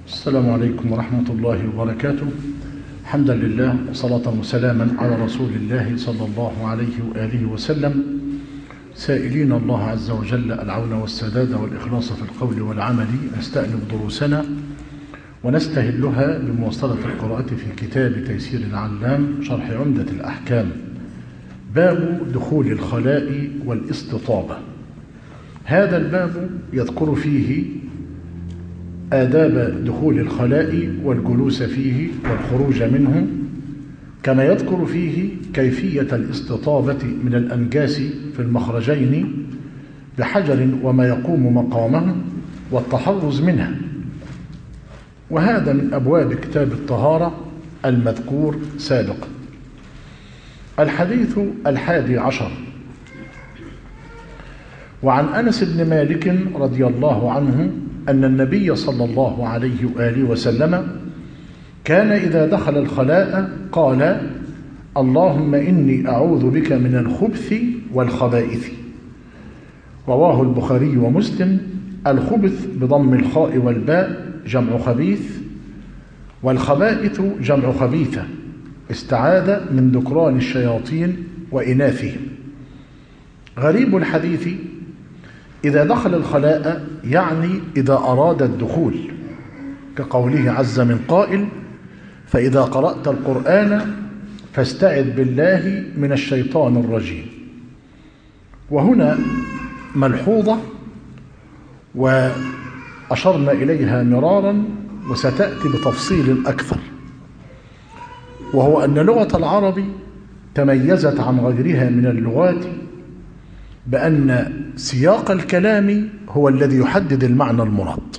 السلام عليكم ورحمة الله وبركاته حمدا لله وصلاة وسلاما على رسول الله صلى الله عليه وآله وسلم سائلين الله عز وجل العون والسداد والإخلاص في القول والعمل نستأنف دروسنا ونستهلها بمواصلة القراءة في كتاب تيسير العلام شرح عمدة الأحكام باب دخول الخلاء والاستطابة هذا الباب يذكر فيه آداب دخول الخلاء والجلوس فيه والخروج منه كما يذكر فيه كيفية الاستطابة من الأنجاس في المخرجين بحجر وما يقوم مقامه والتحرز منها وهذا من أبواب كتاب الطهارة المذكور سابقا الحديث الحادي عشر وعن أنس بن مالك رضي الله عنه أن النبي صلى الله عليه وآله وسلم كان إذا دخل الخلاء قال اللهم إني أعوذ بك من الخبث والخبائث رواه البخاري ومسلم الخبث بضم الخاء والباء جمع خبيث والخبائث جمع خبيثة استعاذ من ذكران الشياطين وإناثهم غريب الحديث إذا دخل الخلاء يعني إذا أراد الدخول كقوله عز من قائل فإذا قرأت القرآن فاستعذ بالله من الشيطان الرجيم وهنا ملحوظة وأشرنا إليها مرارا وستأتي بتفصيل أكثر وهو أن لغة العرب تميزت عن غيرها من اللغات بأن سياق الكلام هو الذي يحدد المعنى المراد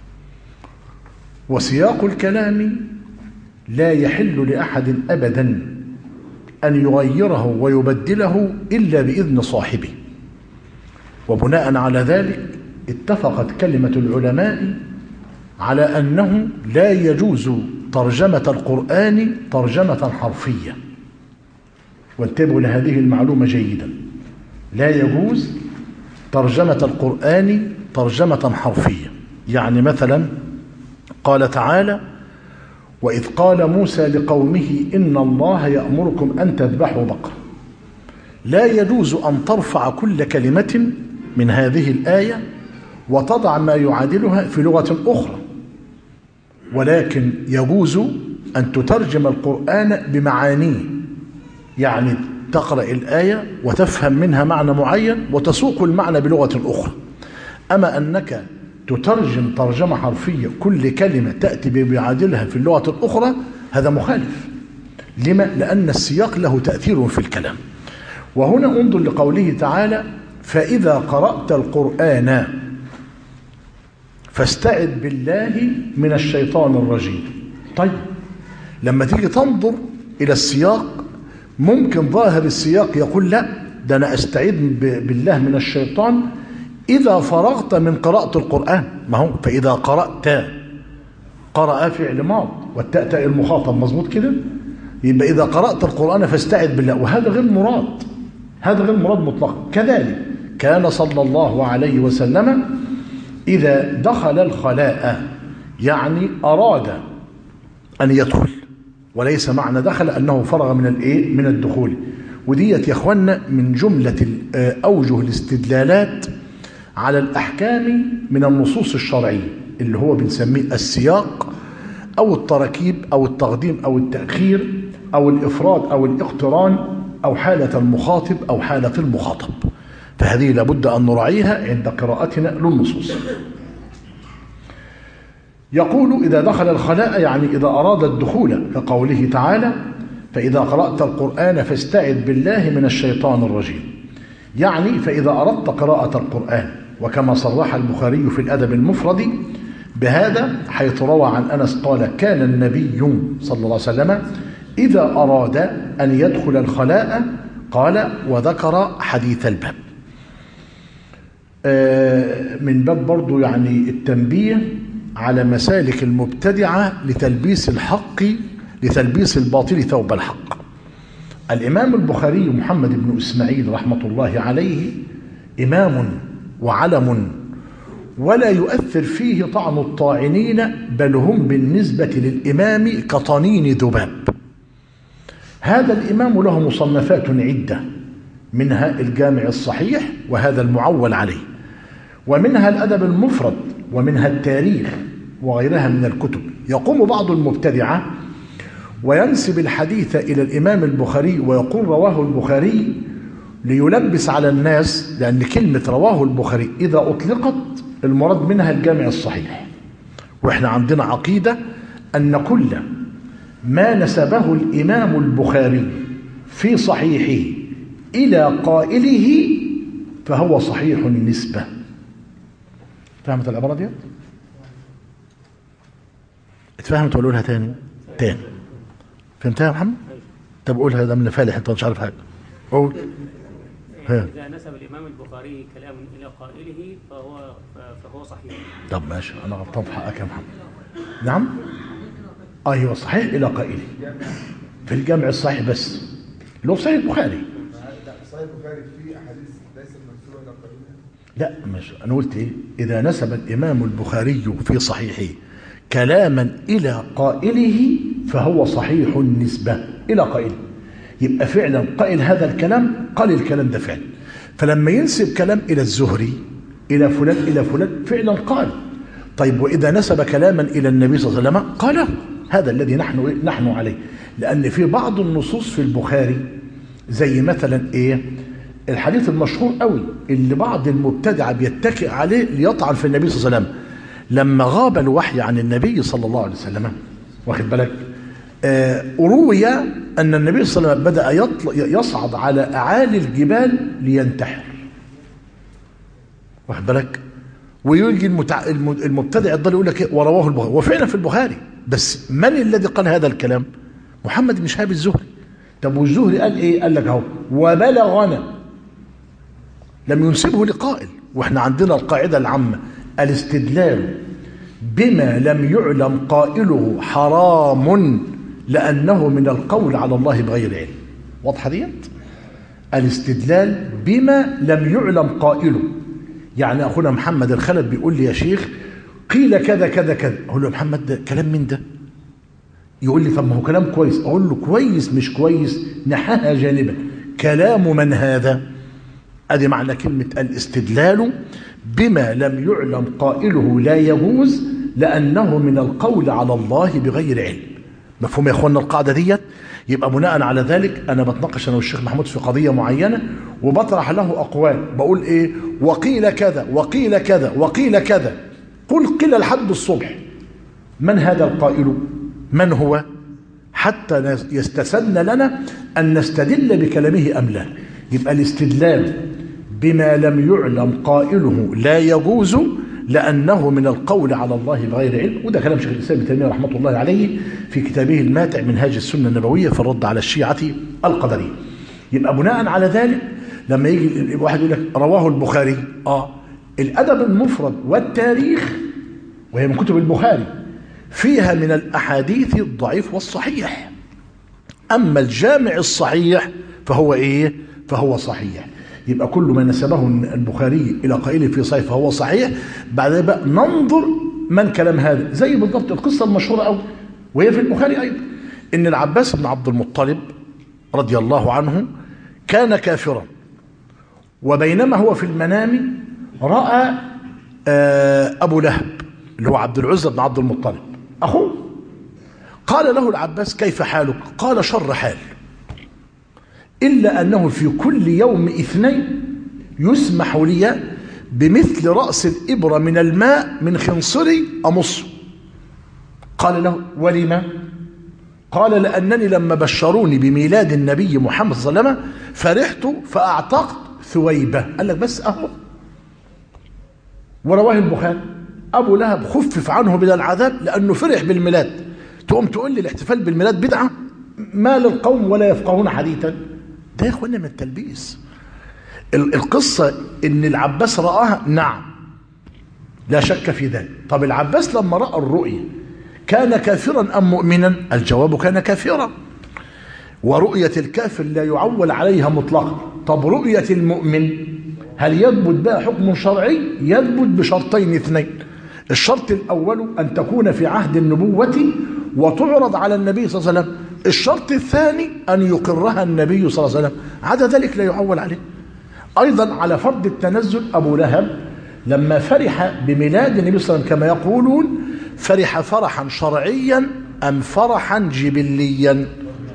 وسياق الكلام لا يحل لأحد أبدا أن يغيره ويبدله إلا بإذن صاحبه وبناء على ذلك اتفقت كلمة العلماء على أنه لا يجوز ترجمة القرآن ترجمة حرفية وانتبهوا لهذه المعلومة جيدا لا يجوز ترجمة القرآن ترجمة حرفية يعني مثلا قال تعالى وإذ قال موسى لقومه إن الله يأمركم أن تذبحوا بقرة لا يجوز أن ترفع كل كلمة من هذه الآية وتضع ما يعادلها في لغة أخرى ولكن يجوز أن تترجم القرآن بمعانيه يعني تقرأ الآية وتفهم منها معنى معين وتسوق المعنى بلغة أخرى أما أنك تترجم ترجمة حرفية كل كلمة تأتي بيعادلها في اللغة الأخرى هذا مخالف لما؟ لأن السياق له تأثير في الكلام وهنا انظر لقوله تعالى فإذا قرأت القرآن فاستعذ بالله من الشيطان الرجيم طيب لما تيجي تنظر إلى السياق ممكن ظاهر السياق يقول لا ده أنا أستعيذ بالله من الشيطان إذا فرغت من قراءة القرآن ما هو فإذا قرأت قرأ فعل ماض والتأتأ المخاطب مظبوط كده يبقى إذا قرأت القرآن فاستعذ بالله وهذا غير مراد هذا غير مراد مطلقا كذلك كان صلى الله عليه وسلم إذا دخل الخلاء يعني أراد أن يدخل وليس معنى دخل أنه فرغ من الإيه من الدخول وديت يا اخوانا من جملة أوجه الاستدلالات على الأحكام من النصوص الشرعية اللي هو بنسميه السياق أو التركيب أو التقديم أو التأخير أو الإفراد أو الاقتران أو حالة المخاطب أو حالة المخاطب فهذه لابد أن نراعيها عند قراءتنا للنصوص يقول إذا دخل الخلاء يعني إذا أراد الدخول كقوله تعالى فإذا قرأت القرآن فاستعذ بالله من الشيطان الرجيم يعني فإذا أردت قراءة القرآن وكما صرح البخاري في الأدب المفرد بهذا حيث روى عن أنس قال كان النبي صلى الله عليه وسلم إذا أراد أن يدخل الخلاء قال وذكر حديث الباب من باب برضو يعني التنبيه على مسالك المبتدعة لتلبيس الحق لتلبيس الباطل ثوب الحق الإمام البخاري محمد بن إسماعيل رحمة الله عليه إمام وعلم ولا يؤثر فيه طعن الطاعنين بل هم بالنسبة للإمام كطنين ذباب هذا الإمام له مصنفات عدة منها الجامع الصحيح وهذا المعول عليه ومنها الأدب المفرد ومنها التاريخ وغيرها من الكتب يقوم بعض المبتدعة وينسب الحديث إلى الإمام البخاري ويقول رواه البخاري ليلبس على الناس لأن كلمة رواه البخاري إذا أطلقت المراد منها الجامع الصحيح وإحنا عندنا عقيدة أن كل ما نسبه الإمام البخاري في صحيحه إلى قائله فهو صحيح النسبة فهمت العبارة دي؟ اتفهمت ولا اقولها تاني؟ تاني فهمتها يا محمد؟ طب قولها ده من فالح انت مش عارف حاجة قول ها. إذا نسب الإمام البخاري كلام إلى قائله فهو فهو صحيح طب ماشي انا غلطان في حقك يا محمد نعم ايوه صحيح الى قائله في الجامع الصحيح بس اللي هو صحيح البخاري صحيح البخاري فيه احاديث ليست منسوبه الى قائلها لا مش انا قلت ايه اذا نسب الامام البخاري في صحيحه كلاما الى قائله فهو صحيح النسبه الى قائله يبقى فعلا قائل هذا الكلام قال الكلام ده فعلا فلما ينسب كلام الى الزهري الى فلان الى فلان فعلا قال طيب واذا نسب كلاما الى النبي صلى الله عليه وسلم قال هذا الذي نحن نحن عليه لان في بعض النصوص في البخاري زي مثلا ايه الحديث المشهور قوي اللي بعض المبتدعه بيتكئ عليه ليطعن في النبي صلى الله عليه وسلم لما غاب الوحي عن النبي صلى الله عليه وسلم واخد بالك آه روي ان النبي صلى الله عليه وسلم بدا يطل يصعد على اعالي الجبال لينتحر واخد بالك ويجي المتع... الم- المبتدع يضل يقول لك إيه؟ ورواه البخاري وفعلا في البخاري بس من الذي قال هذا الكلام محمد بن شهاب الزهري طب والزهري قال ايه قال لك اهو وبلغنا لم ينسبه لقائل واحنا عندنا القاعده العامه الاستدلال بما لم يعلم قائله حرام لانه من القول على الله بغير علم واضحه ديت الاستدلال بما لم يعلم قائله يعني اخونا محمد الخلد بيقول لي يا شيخ قيل كذا كذا كذا اقول له يا محمد ده كلام من ده يقول لي طب ما هو كلام كويس اقول له كويس مش كويس نحاها جانبا كلام من هذا ادي معنى كلمه الاستدلال بما لم يعلم قائله لا يجوز لانه من القول على الله بغير علم مفهوم يا اخوانا القاعده ديت يبقى بناء على ذلك انا بتناقش انا والشيخ محمود في قضيه معينه وبطرح له اقوال بقول ايه وقيل كذا وقيل كذا وقيل كذا قل قيل لحد الصبح من هذا القائل من هو حتى يستسن لنا أن نستدل بكلامه أم لا يبقى الاستدلال بما لم يعلم قائله لا يجوز لأنه من القول على الله بغير علم وده كلام شيخ الإسلام ابن تيمية رحمة الله عليه في كتابه الماتع منهاج السنة النبوية في الرد على الشيعة القدرية يبقى بناء على ذلك لما يجي واحد يقول لك رواه البخاري اه الأدب المفرد والتاريخ وهي من كتب البخاري فيها من الأحاديث الضعيف والصحيح أما الجامع الصحيح فهو إيه فهو صحيح يبقى كل ما نسبه البخاري إلى قائله في صحيح فهو صحيح بعد بقى ننظر من كلام هذا زي بالضبط القصة المشهورة أوي وهي في البخاري أيضا إن العباس بن عبد المطلب رضي الله عنه كان كافرا وبينما هو في المنام رأى أبو لهب اللي هو عبد العزة بن عبد المطلب أخوه قال له العباس كيف حالك قال شر حال إلا أنه في كل يوم اثنين يسمح لي بمثل رأس الإبرة من الماء من خنصري أمصه قال له ولما قال لأنني لما بشروني بميلاد النبي محمد صلى الله عليه وسلم فرحت فأعتقت ثويبة قال لك بس أهو ورواه البخاري أبو لهب خفف عنه من العذاب لأنه فرح بالميلاد تقوم تقول لي الاحتفال بالميلاد بدعة ما للقوم ولا يفقهون حديثا ده يا اخوانا من التلبيس القصة ان العباس رآها نعم لا شك في ذلك طب العباس لما رأى الرؤية كان كافرا أم مؤمنا الجواب كان كافرا ورؤية الكافر لا يعول عليها مطلقا طب رؤية المؤمن هل يثبت بقى حكم شرعي يثبت بشرطين اثنين الشرط الأول أن تكون في عهد النبوة وتعرض على النبي صلى الله عليه وسلم الشرط الثاني أن يقرها النبي صلى الله عليه وسلم عدا ذلك لا يعول عليه أيضا على فرض التنزل أبو لهب لما فرح بميلاد النبي صلى الله عليه وسلم كما يقولون فرح فرحا شرعيا أم فرحا جبليا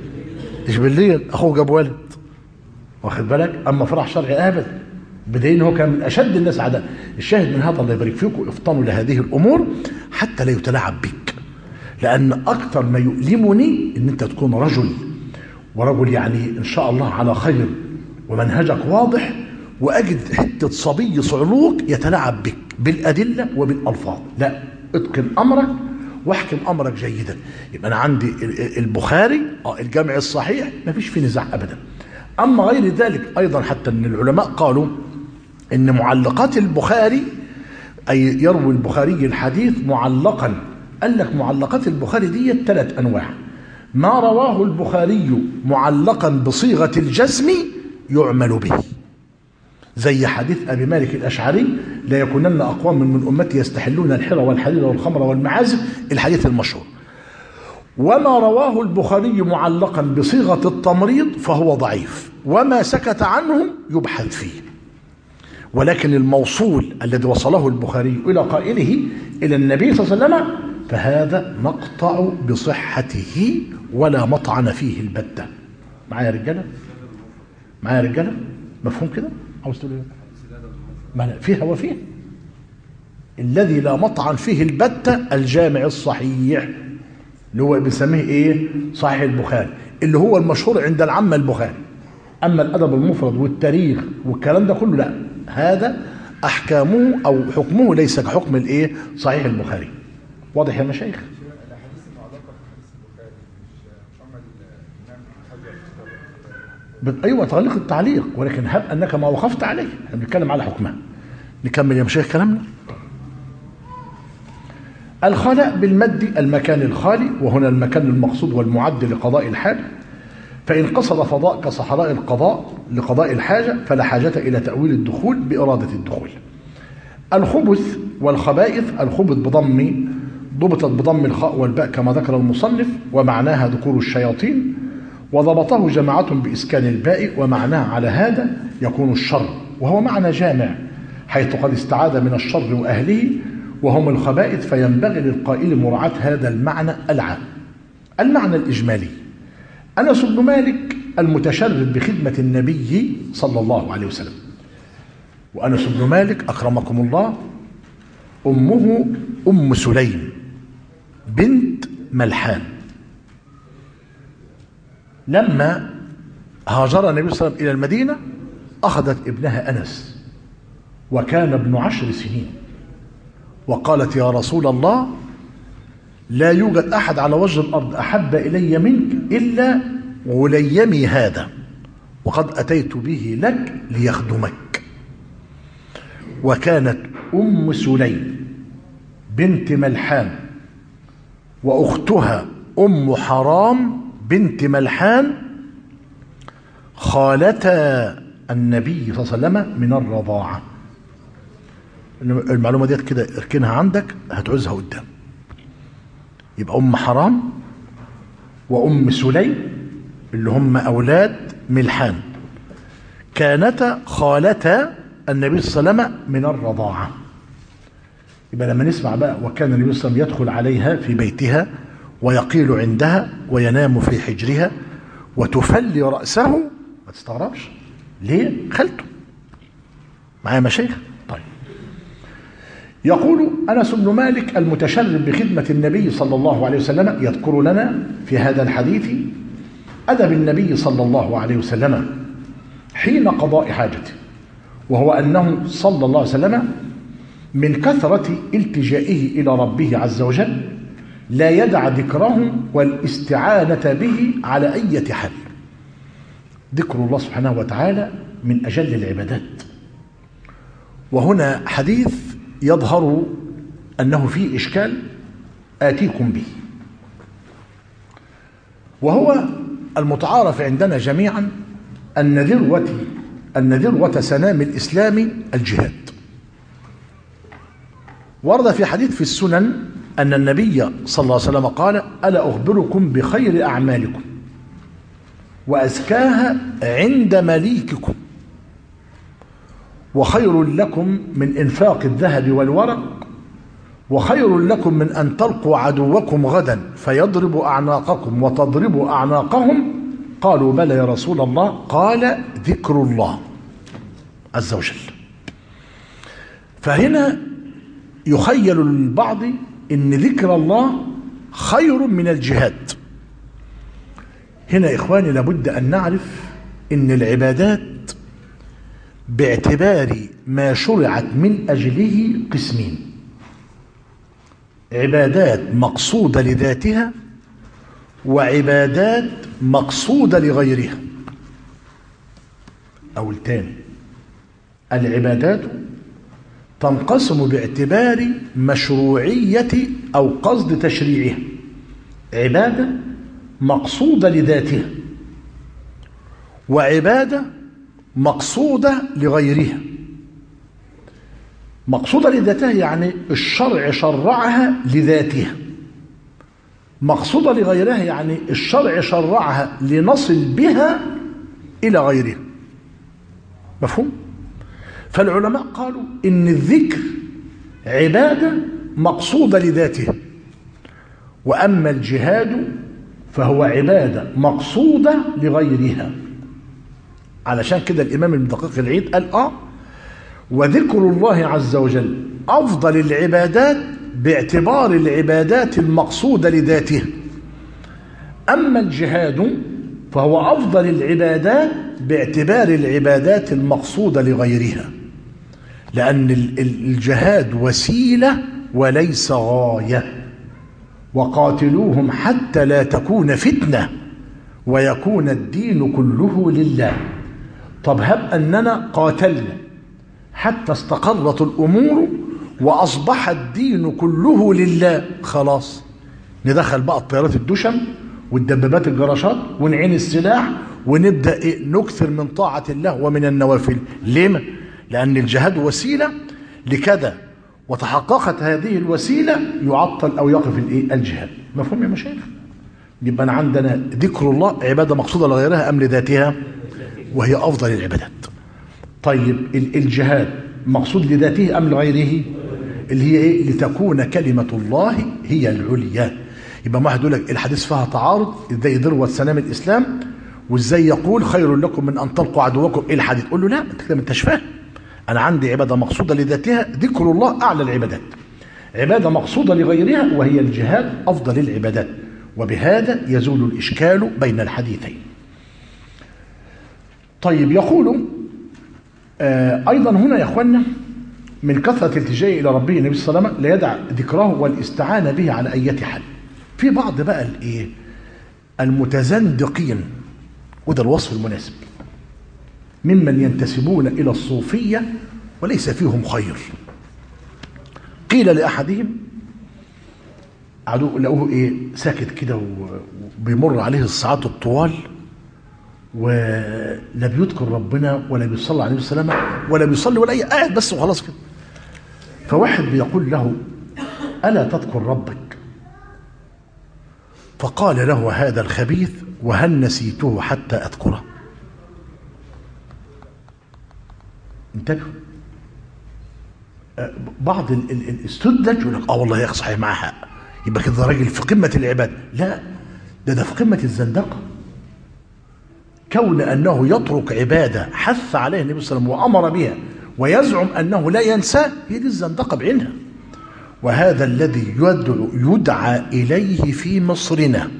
جبليا أخوه جاب ولد واخد بالك أما فرح شرعي أبدا بدليل هو كان من أشد الناس عداء الشاهد من هذا الله يبارك فيكم افطنوا لهذه الأمور حتى لا يتلاعب بك لأن أكثر ما يؤلمني أن أنت تكون رجل ورجل يعني إن شاء الله على خير ومنهجك واضح وأجد حتة صبي صعلوك يتلاعب بك بالأدلة وبالألفاظ لا اتقن أمرك واحكم أمرك جيدا يبقى أنا عندي البخاري آه الجامع الصحيح ما فيش فيه نزاع أبدا أما غير ذلك أيضا حتى أن العلماء قالوا أن معلقات البخاري أي يروي البخاري الحديث معلقا قال لك معلقات البخاري دي ثلاث أنواع ما رواه البخاري معلقا بصيغة الجزم يعمل به زي حديث أبي مالك الأشعري لا يكونن أقوام من أمتي يستحلون الحر والحرير والخمر والمعازف الحديث المشهور وما رواه البخاري معلقا بصيغة التمريض فهو ضعيف وما سكت عنه يبحث فيه ولكن الموصول الذي وصله البخاري إلى قائله إلى النبي صلى الله عليه وسلم فهذا نقطع بصحته ولا مطعن فيه البتة معايا رجالة معايا رجالة مفهوم كده عاوز تقول ايه ما لا فيها وفيها الذي لا مطعن فيه البتة الجامع الصحيح اللي هو بنسميه ايه صحيح البخاري اللي هو المشهور عند العامة البخاري اما الادب المفرد والتاريخ والكلام ده كله لا هذا احكامه او حكمه ليس كحكم الايه صحيح البخاري واضح يا مشايخ الاحاديث المعلقه في حديث البخاري مش مش عمل الامام حجر بت- ايوه تعليق التعليق ولكن هب انك ما وقفت عليه احنا بنتكلم على حكمها نكمل يا مشايخ كلامنا الخلاء بالمد المكان الخالي وهنا المكان المقصود والمعد لقضاء الحاجة فإن قصد فضاء كصحراء القضاء لقضاء الحاجة فلا حاجة إلى تأويل الدخول بإرادة الدخول الخبث والخبائث الخبث بضم ضبطت بضم الخاء والباء كما ذكر المصنف ومعناها ذكور الشياطين وضبطه جماعة بإسكان الباء ومعناه على هذا يكون الشر وهو معنى جامع حيث قد استعاذ من الشر وأهله وهم الخبائث فينبغي للقائل مراعاة هذا المعنى العام المعنى الإجمالي أنس بن مالك المتشرد بخدمة النبي صلى الله عليه وسلم وأنس بن مالك أكرمكم الله أمه أم سليم بنت ملحان لما هاجر النبي صلى الله عليه وسلم إلى المدينة أخذت ابنها أنس وكان ابن عشر سنين وقالت يا رسول الله لا يوجد أحد على وجه الأرض أحب إلي منك إلا غليمي هذا وقد أتيت به لك ليخدمك وكانت أم سليم بنت ملحان وأختها أم حرام بنت ملحان خالتا النبي صلى الله عليه وسلم من الرضاعة المعلومة ديت كده اركنها عندك هتعوزها قدام يبقى أم حرام وأم سليم اللي هم أولاد ملحان كانتا خالتا النبي صلى الله عليه وسلم من الرضاعة يبقى لما نسمع بقى وكان النبي صلى الله عليه وسلم يدخل عليها في بيتها ويقيل عندها وينام في حجرها وتفلي رأسه ما تستغربش ليه خالته معايا مشايخ طيب يقول أنس بن مالك المتشرب بخدمة النبي صلى الله عليه وسلم يذكر لنا في هذا الحديث أدب النبي صلى الله عليه وسلم حين قضاء حاجته وهو أنه صلى الله عليه وسلم من كثرة التجائه إلى ربه عز وجل لا يدع ذكره والاستعانة به على أي حال ذكر الله سبحانه وتعالى من أجل العبادات وهنا حديث يظهر أنه فيه إشكال آتيكم به وهو المتعارف عندنا جميعا أن ذروة أن ذروة سنام الإسلام الجهاد ورد في حديث في السنن أن النبي صلى الله عليه وسلم قال ألا أخبركم بخير أعمالكم وأزكاها عند مليككم وخير لكم من إنفاق الذهب والورق وخير لكم من أن تلقوا عدوكم غدا فيضرب أعناقكم وتضربوا أعناقهم قالوا بلى يا رسول الله قال ذكر الله عز وجل فهنا يخيل للبعض ان ذكر الله خير من الجهاد هنا إخواني لابد أن نعرف ان العبادات باعتبار ما شرعت من أجله قسمين عبادات مقصودة لذاتها وعبادات مقصودة لغيرها أو التاني العبادات تنقسم باعتبار مشروعية أو قصد تشريعها عبادة مقصودة لذاتها وعبادة مقصودة لغيرها مقصودة لذاتها يعني الشرع شرعها لذاتها مقصودة لغيرها يعني الشرع شرعها لنصل بها إلى غيرها مفهوم؟ فالعلماء قالوا إن الذكر عبادة مقصودة لذاتها وأما الجهاد فهو عبادة مقصودة لغيرها علشان كده الإمام ابن دقيق العيد قال آه وذكر الله عز وجل أفضل العبادات باعتبار العبادات المقصودة لذاتها أما الجهاد فهو أفضل العبادات باعتبار العبادات المقصودة لغيرها لأن الجهاد وسيلة وليس غاية وقاتلوهم حتى لا تكون فتنة ويكون الدين كله لله طب هب أننا قاتلنا حتى استقرت الأمور وأصبح الدين كله لله خلاص ندخل بقى الطيارات الدشم والدبابات الجراشات ونعين السلاح ونبدأ إيه نكثر من طاعة الله ومن النوافل ليه؟ لأن الجهاد وسيلة لكذا وتحققت هذه الوسيلة يعطل أو يقف الإيه؟ الجهاد مفهوم يا مشايخ يبقى أنا عندنا ذكر الله عبادة مقصودة لغيرها أم لذاتها وهي أفضل العبادات طيب الجهاد مقصود لذاته أم لغيره اللي هي إيه لتكون كلمة الله هي العليا يبقى واحد يقول لك الحديث فيها تعارض ازاي ذروة سلام الإسلام وازاي يقول خير لكم من أن تلقوا عدوكم إيه الحديث تقول له لا أنت كده ما انتش فاهم أنا عندي عبادة مقصودة لذاتها ذكر الله أعلى العبادات عبادة مقصودة لغيرها وهي الجهاد أفضل العبادات وبهذا يزول الإشكال بين الحديثين طيب يقول آه أيضا هنا يا أخوانا من كثرة التجاه إلى ربه النبي صلى الله عليه وسلم لا يدع ذكره والاستعانة به على أي حال في بعض بقى الإيه المتزندقين وده الوصف المناسب ممن ينتسبون إلى الصوفية وليس فيهم خير قيل لأحدهم قعدوا لقوه ايه ساكت كده وبيمر عليه الساعات الطوال ولا بيذكر ربنا ولا بيصلي عليه السلام ولا بيصلي ولا اي قاعد بس وخلاص كده فواحد بيقول له الا تذكر ربك فقال له هذا الخبيث وهل نسيته حتى اذكره انتبهوا بعض الاستدلج يقول لك اه والله يا اخي صحيح معاه حق يبقى كده راجل في قمه العباده لا ده ده في قمه الزندقه كون انه يترك عباده حث عليها النبي صلى الله عليه وسلم وامر بها ويزعم انه لا ينساه هي دي الزندقه بعينها وهذا الذي يدعو يدعى اليه في مصرنا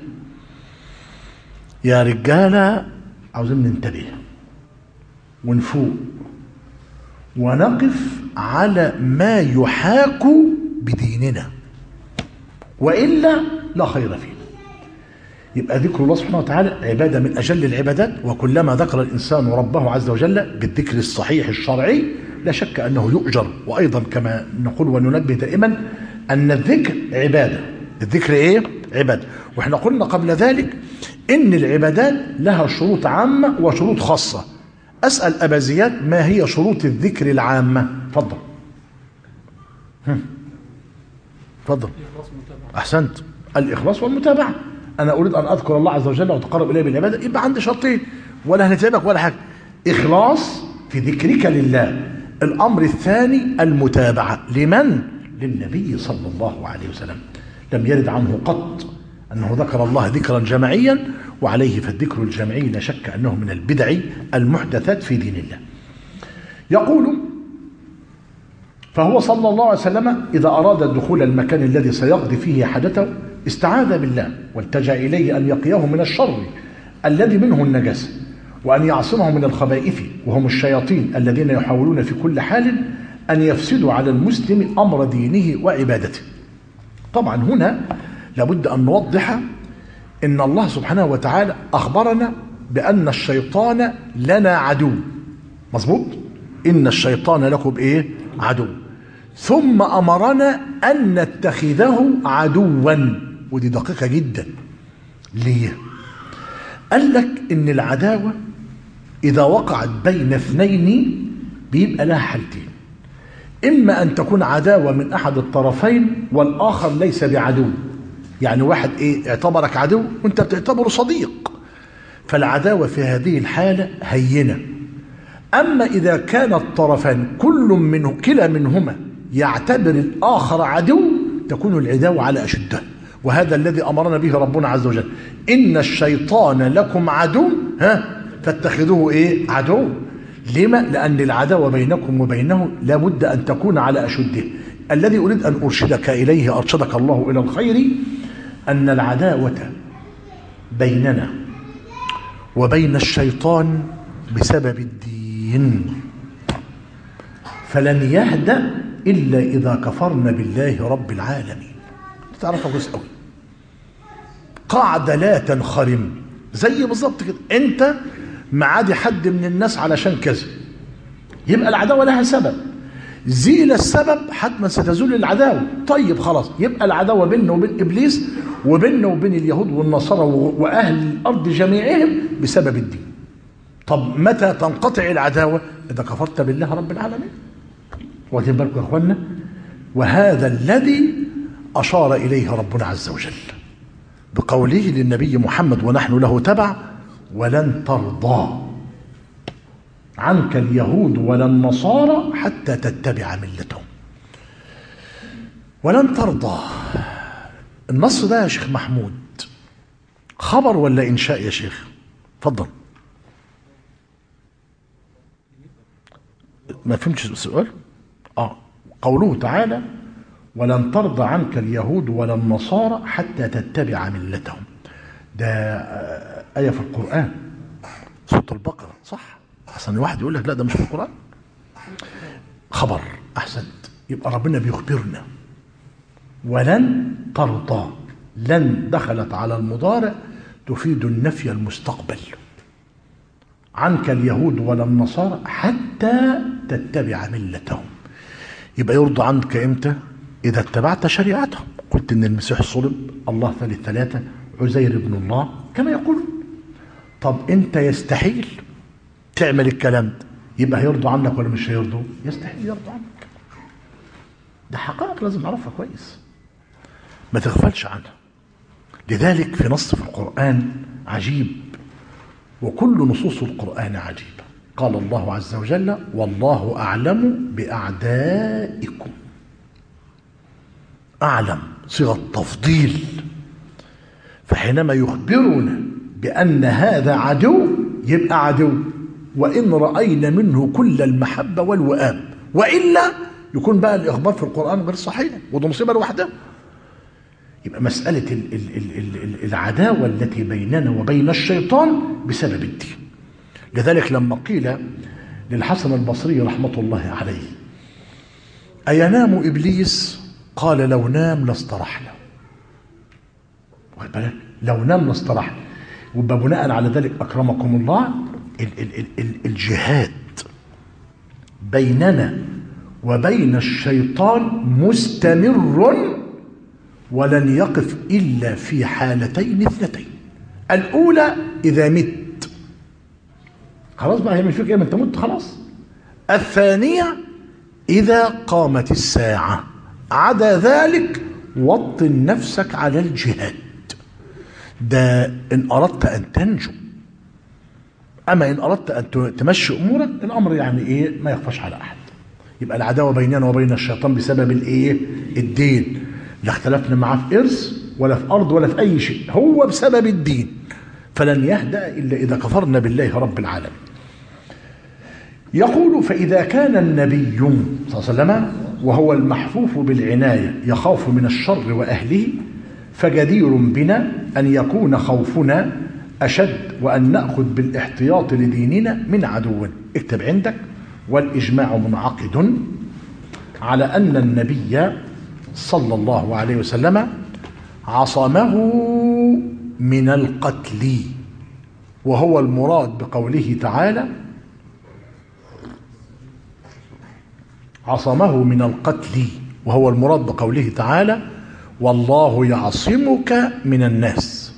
يا رجاله عاوزين ننتبه ونفوق ونقف على ما يحاك بديننا والا لا خير فيه يبقى ذكر الله سبحانه وتعالى عبادة من أجل العبادات وكلما ذكر الإنسان ربه عز وجل بالذكر الصحيح الشرعي لا شك أنه يؤجر وأيضا كما نقول وننبه دائما أن الذكر عبادة الذكر إيه؟ عبادة وإحنا قلنا قبل ذلك إن العبادات لها شروط عامة وشروط خاصة أسأل أبا زياد ما هي شروط الذكر العامة تفضل هم. تفضل أحسنت الإخلاص والمتابعة أنا أريد أن أذكر الله عز وجل وأتقرب إليه بالعبادة يبقى عندي شرطين ولا هنتعبك ولا حاجة إخلاص في ذكرك لله الأمر الثاني المتابعة لمن؟ للنبي صلى الله عليه وسلم لم يرد عنه قط أنه ذكر الله ذكرا جماعيا وعليه فالذكر الجمعي لا شك أنه من البدع المحدثات في دين الله يقول فهو صلى الله عليه وسلم إذا أراد دخول المكان الذي سيقضي فيه حاجته استعاذ بالله والتجأ إليه أن يقيه من الشر الذي منه النجاسة وأن يعصمه من الخبائث وهم الشياطين الذين يحاولون في كل حال أن يفسدوا على المسلم أمر دينه وعبادته طبعا هنا لابد أن نوضح إن الله سبحانه وتعالى أخبرنا بأن الشيطان لنا عدو مظبوط إن الشيطان لكم إيه عدو ثم أمرنا أن نتخذه عدوا ودي دقيقة جدا ليه قال لك إن العداوة إذا وقعت بين اثنين بيبقى لها حالتين إما أن تكون عداوة من أحد الطرفين والآخر ليس بعدو يعني واحد إيه اعتبرك عدو وأنت بتعتبره صديق فالعداوة في هذه الحالة هينة أما إذا كان الطرفان كل منه كلا منهما يعتبر الآخر عدو تكون العداوة على أشده وهذا الذي أمرنا به ربنا عز وجل إن الشيطان لكم عدو ها فاتخذوه إيه عدو لما لأن العداوة بينكم وبينه لابد أن تكون على أشده الذي أريد أن أرشدك إليه أرشدك الله إلى الخير أن العداوة بيننا وبين الشيطان بسبب الدين فلن يهدأ إلا إذا كفرنا بالله رب العالمين تعرفها كويس قوي قاعدة لا تنخرم زي بالظبط كده أنت معادي حد من الناس علشان كذا يبقى العداوة لها سبب زيل السبب حتما ستزول العداوة طيب خلاص يبقى العداوة بيننا وبين إبليس وبيننا وبين اليهود والنصارى وأهل الأرض جميعهم بسبب الدين طب متى تنقطع العداوة إذا كفرت بالله رب العالمين واخدين بالكم يا اخوانا وهذا الذي أشار إليه ربنا عز وجل بقوله للنبي محمد ونحن له تبع ولن ترضى عنك اليهود ولا النصارى حتى تتبع ملتهم ولن ترضى النص ده يا شيخ محمود خبر ولا إنشاء يا شيخ اتفضل ما فهمتش السؤال اه قوله تعالى ولن ترضى عنك اليهود ولا النصارى حتى تتبع ملتهم ده آية في القرآن سورة البقرة صح أحسن واحد يقول لك لا ده مش في القرآن خبر أحسنت يبقى ربنا بيخبرنا ولن ترضى لن دخلت على المضارع تفيد النفي المستقبل عنك اليهود ولا النصارى حتى تتبع ملتهم يبقى يرضى عنك امتى اذا اتبعت شريعتهم قلت ان المسيح صلب الله ثالث ثلاثه عزير ابن الله كما يقولون طب انت يستحيل تعمل الكلام ده يبقى هيرضوا عنك ولا مش هيرضوا يستحيل يرضوا عنك ده حقائق لازم نعرفها كويس ما تغفلش عنها لذلك في نص في القرآن عجيب وكل نصوص القرآن عجيبة قال الله عز وجل والله أعلم بأعدائكم أعلم صيغة تفضيل فحينما يخبرنا بأن هذا عدو يبقى عدو وإن رأينا منه كل المحبة والوئام وإلا يكون بقى الإخبار في القرآن غير صحيح وده مصيبة لوحدها يبقى مسألة ال ال ال ال العداوة التي بيننا وبين الشيطان بسبب الدين لذلك لما قيل للحسن البصري رحمة الله عليه أينام إبليس قال لو نام لاسترحنا واخد بالك لو نام لاسترحنا ويبقى بناء على ذلك أكرمكم الله ال ال ال ال الجهاد بيننا وبين الشيطان مستمر ولن يقف إلا في حالتين اثنتين الأولى إذا مت خلاص بقى هيعمل فيك ايه ما انت مت خلاص الثانية إذا قامت الساعة عدا ذلك وطن نفسك على الجهاد ده إن أردت أن تنجو أما إن أردت أن تمشي أمورك الأمر يعني إيه ما يخفاش على أحد يبقى العداوة بيننا وبين الشيطان بسبب الإيه الدين لا اختلفنا معاه في إرث ولا في أرض ولا في أي شيء هو بسبب الدين فلن يهدأ إلا إذا كفرنا بالله رب العالمين يقول فإذا كان النبي صلى الله عليه وسلم وهو المحفوف بالعناية يخاف من الشر وأهله فجدير بنا أن يكون خوفنا أشد وأن نأخذ بالاحتياط لديننا من عدو اكتب عندك والإجماع منعقد على أن النبي صلى الله عليه وسلم عصمه من القتل وهو المراد بقوله تعالى عصمه من القتل وهو المراد بقوله تعالى والله يعصمك من الناس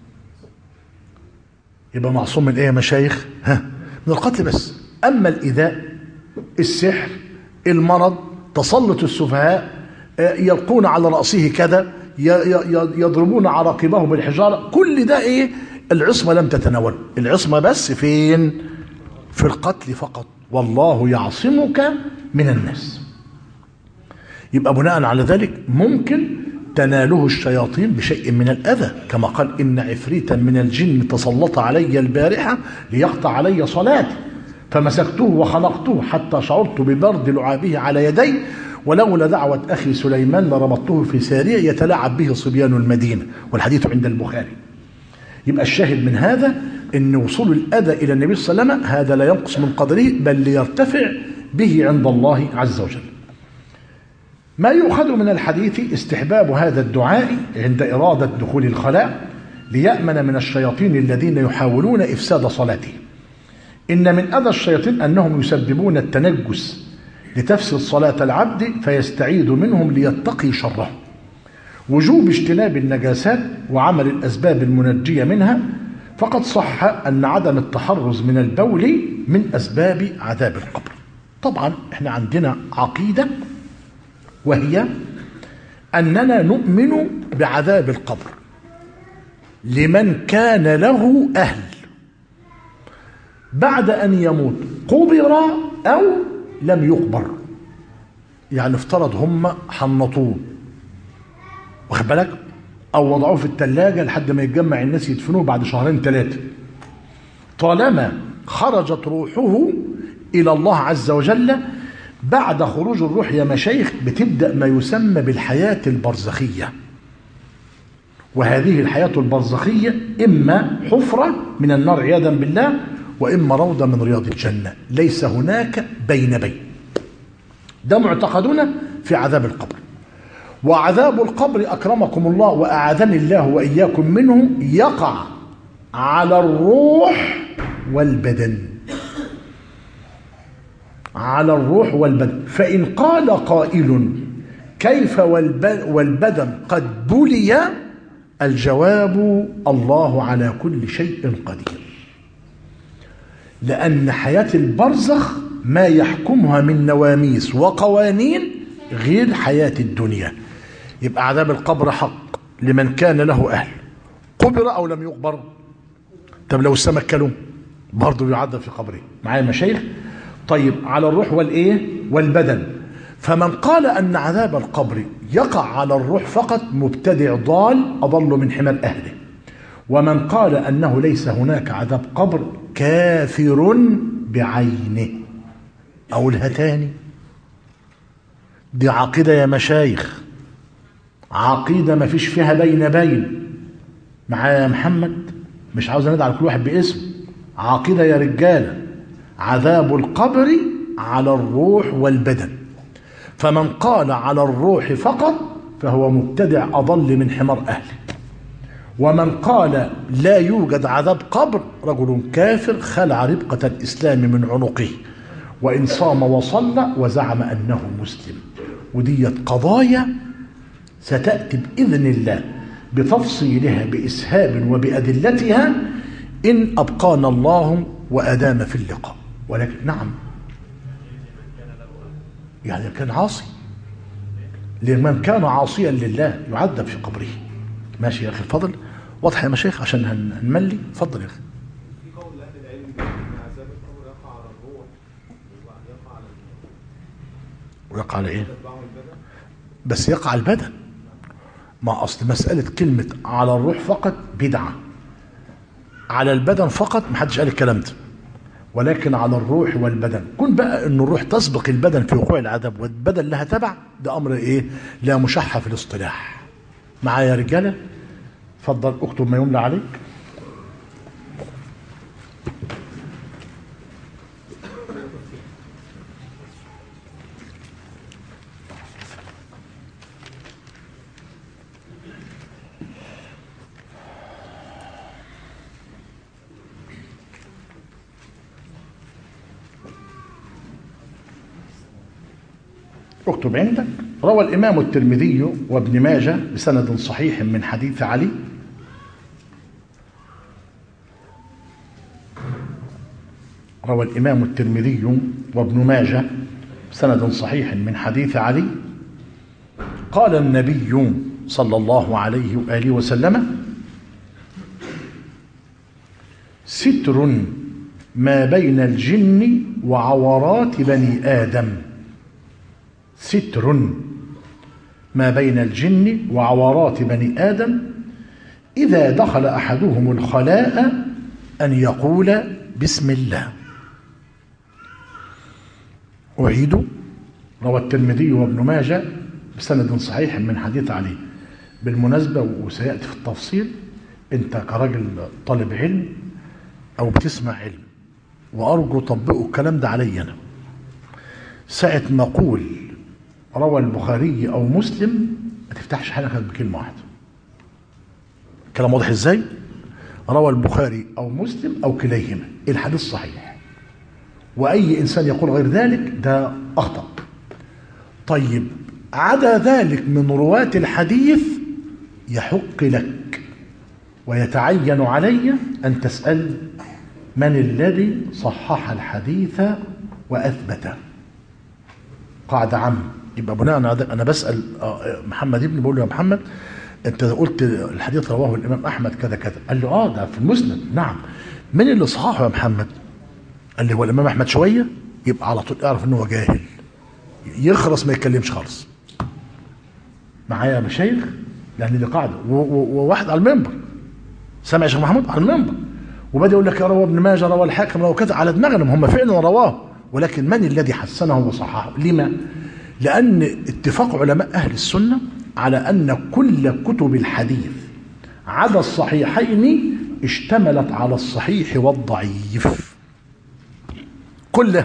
يبقى معصوم من ايه يا مشايخ ها من القتل بس اما الايذاء السحر المرض تسلط السفهاء يلقون على راسه كذا يضربون عراقبه بالحجاره كل ده ايه العصمه لم تتناول العصمه بس فين في القتل فقط والله يعصمك من الناس يبقى بناء على ذلك ممكن تناله الشياطين بشيء من الأذى كما قال إن عفريتا من الجن تسلط علي البارحة ليقطع علي صلاتي فمسكته وخنقته حتى شعرت ببرد لعابه على يدي ولولا دعوة أخي سليمان لربطته في سارية يتلاعب به صبيان المدينة والحديث عند البخاري يبقى الشاهد من هذا ان وصول الاذى الى النبي صلى الله عليه وسلم هذا لا ينقص من قدره بل ليرتفع به عند الله عز وجل. ما يؤخذ من الحديث استحباب هذا الدعاء عند اراده دخول الخلاء ليامن من الشياطين الذين يحاولون افساد صلاته. ان من اذى الشياطين انهم يسببون التنجس لتفسد صلاه العبد فيستعيذ منهم ليتقي شرهم. وجوب اجتناب النجاسات وعمل الاسباب المنجيه منها فقد صح أن عدم التحرز من البول من أسباب عذاب القبر طبعا احنا عندنا عقيدة وهي أننا نؤمن بعذاب القبر لمن كان له أهل بعد أن يموت قبر أو لم يقبر يعني افترض هم حنطوه واخد بالك او وضعوه في الثلاجه لحد ما يتجمع الناس يدفنوه بعد شهرين ثلاثه طالما خرجت روحه الى الله عز وجل بعد خروج الروح يا مشايخ بتبدا ما يسمى بالحياه البرزخيه وهذه الحياه البرزخيه اما حفره من النار عياذا بالله واما روضه من رياض الجنه ليس هناك بين بين ده معتقدنا في عذاب القبر وعذاب القبر أكرمكم الله وأعاذني الله وإياكم منه يقع على الروح والبدن على الروح والبدن فإن قال قائل كيف والبدن قد بلي الجواب الله على كل شيء قدير لأن حياة البرزخ ما يحكمها من نواميس وقوانين غير حياة الدنيا يبقى عذاب القبر حق لمن كان له أهل قبر أو لم يقبر طب لو السمك كلوه برضه يعذب في قبره معايا مشايخ طيب على الروح والإيه والبدن فمن قال أن عذاب القبر يقع على الروح فقط مبتدع ضال أضل من حمار أهله ومن قال أنه ليس هناك عذاب قبر كافر بعينه أقولها تاني دي عقيدة يا مشايخ عقيدة ما فيش فيها بين بين معايا يا محمد مش عاوز اندعي على كل واحد باسم عقيدة يا رجالة عذاب القبر على الروح والبدن فمن قال على الروح فقط فهو مبتدع أضل من حمار أهله ومن قال لا يوجد عذاب قبر رجل كافر خلع ربقة الإسلام من عنقه وإن صام وصلى وزعم أنه مسلم وديت قضايا ستأتي بإذن الله بتفصيلها بإسهاب وبأدلتها إن أبقانا الله وأدام في اللقاء ولكن نعم يعني كان عاصي لمن كان عاصيا لله يعذب في قبره ماشي يا أخي الفضل واضح يا مشايخ عشان هن- هنملي اتفضل يا أخي في قول اهل العلم ان عذاب القبر يقع على الروح ويقع على ويقع على إيه البعض البدن بس يقع البدن ما أصل مسألة كلمة على الروح فقط بدعة على البدن فقط محدش قال الكلام ده ولكن على الروح والبدن كن بقى ان الروح تسبق البدن في وقوع العذاب والبدن لها تبع ده امر ايه لا مشحة في الاصطلاح معايا يا رجاله اتفضل اكتب ما يملى عليك اكتب عندك روى الإمام الترمذي وابن ماجه بسند صحيح من حديث علي روى الإمام الترمذي وابن ماجه بسند صحيح من حديث علي قال النبي صلى الله عليه وآله وسلم ستر ما بين الجن وعورات بني آدم ستر ما بين الجن وعورات بني آدم إذا دخل أحدهم الخلاء أن يقول بسم الله أعيد روى الترمذي وابن ماجه بسند صحيح من حديث علي بالمناسبة وسيأتي في التفصيل أنت كراجل طالب علم أو بتسمع علم وأرجو طبقوا الكلام ده علي أنا ساعة ما أقول روى البخاري أو مسلم ما تفتحش حلقك بكلمة واحدة كلام واضح إزاي روى البخاري أو مسلم أو كليهما الحديث صحيح وأي إنسان يقول غير ذلك ده أخطأ طيب عدا ذلك من رواة الحديث يحق لك ويتعين علي أن تسأل من الذي صحح الحديث وأثبته قاعدة عامة يبقى بناء على ده أنا بسأل آه، محمد ابني بقول له يا محمد أنت قلت الحديث رواه الإمام أحمد كذا كذا قال له آه ده في المسند نعم من اللي صححه يا محمد قال لي هو الإمام أحمد شوية يبقى على طول اعرف إن هو جاهل يخرس ما يتكلمش خالص معايا يا مشايخ لأن دي قاعدة و- و- وواحد على المنبر سامع يا شيخ محمود على المنبر وبدا يقول لك يا روى ابن ماجه روى الحاكم روى كذا على دماغنا هم فعلا رواه ولكن من الذي حسنه وصححه لما لان اتفاق علماء اهل السنه على ان كل كتب الحديث عدا الصحيحين اشتملت على الصحيح والضعيف كله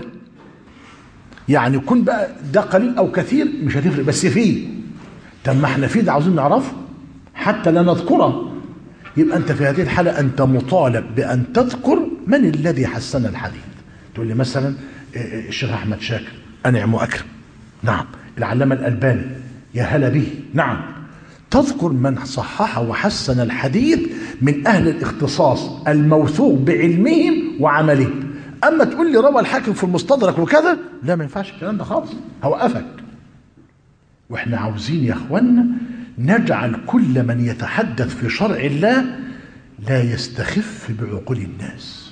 يعني كن بقى ده قليل او كثير مش هتفرق بس فيه طب ما احنا فيه ده عاوزين نعرفه حتى لا نذكره يبقى انت في هذه الحاله انت مطالب بان تذكر من الذي حسن الحديث تقول لي مثلا إيه إيه الشيخ احمد شاكر انعم واكرم نعم العلامه الالباني يا هلا به نعم تذكر من صحح وحسن الحديث من اهل الاختصاص الموثوق بعلمهم وعملهم اما تقول لي روى الحاكم في المستدرك وكذا لا ما ينفعش الكلام ده خالص هوقفك واحنا عاوزين يا اخوانا نجعل كل من يتحدث في شرع الله لا يستخف بعقول الناس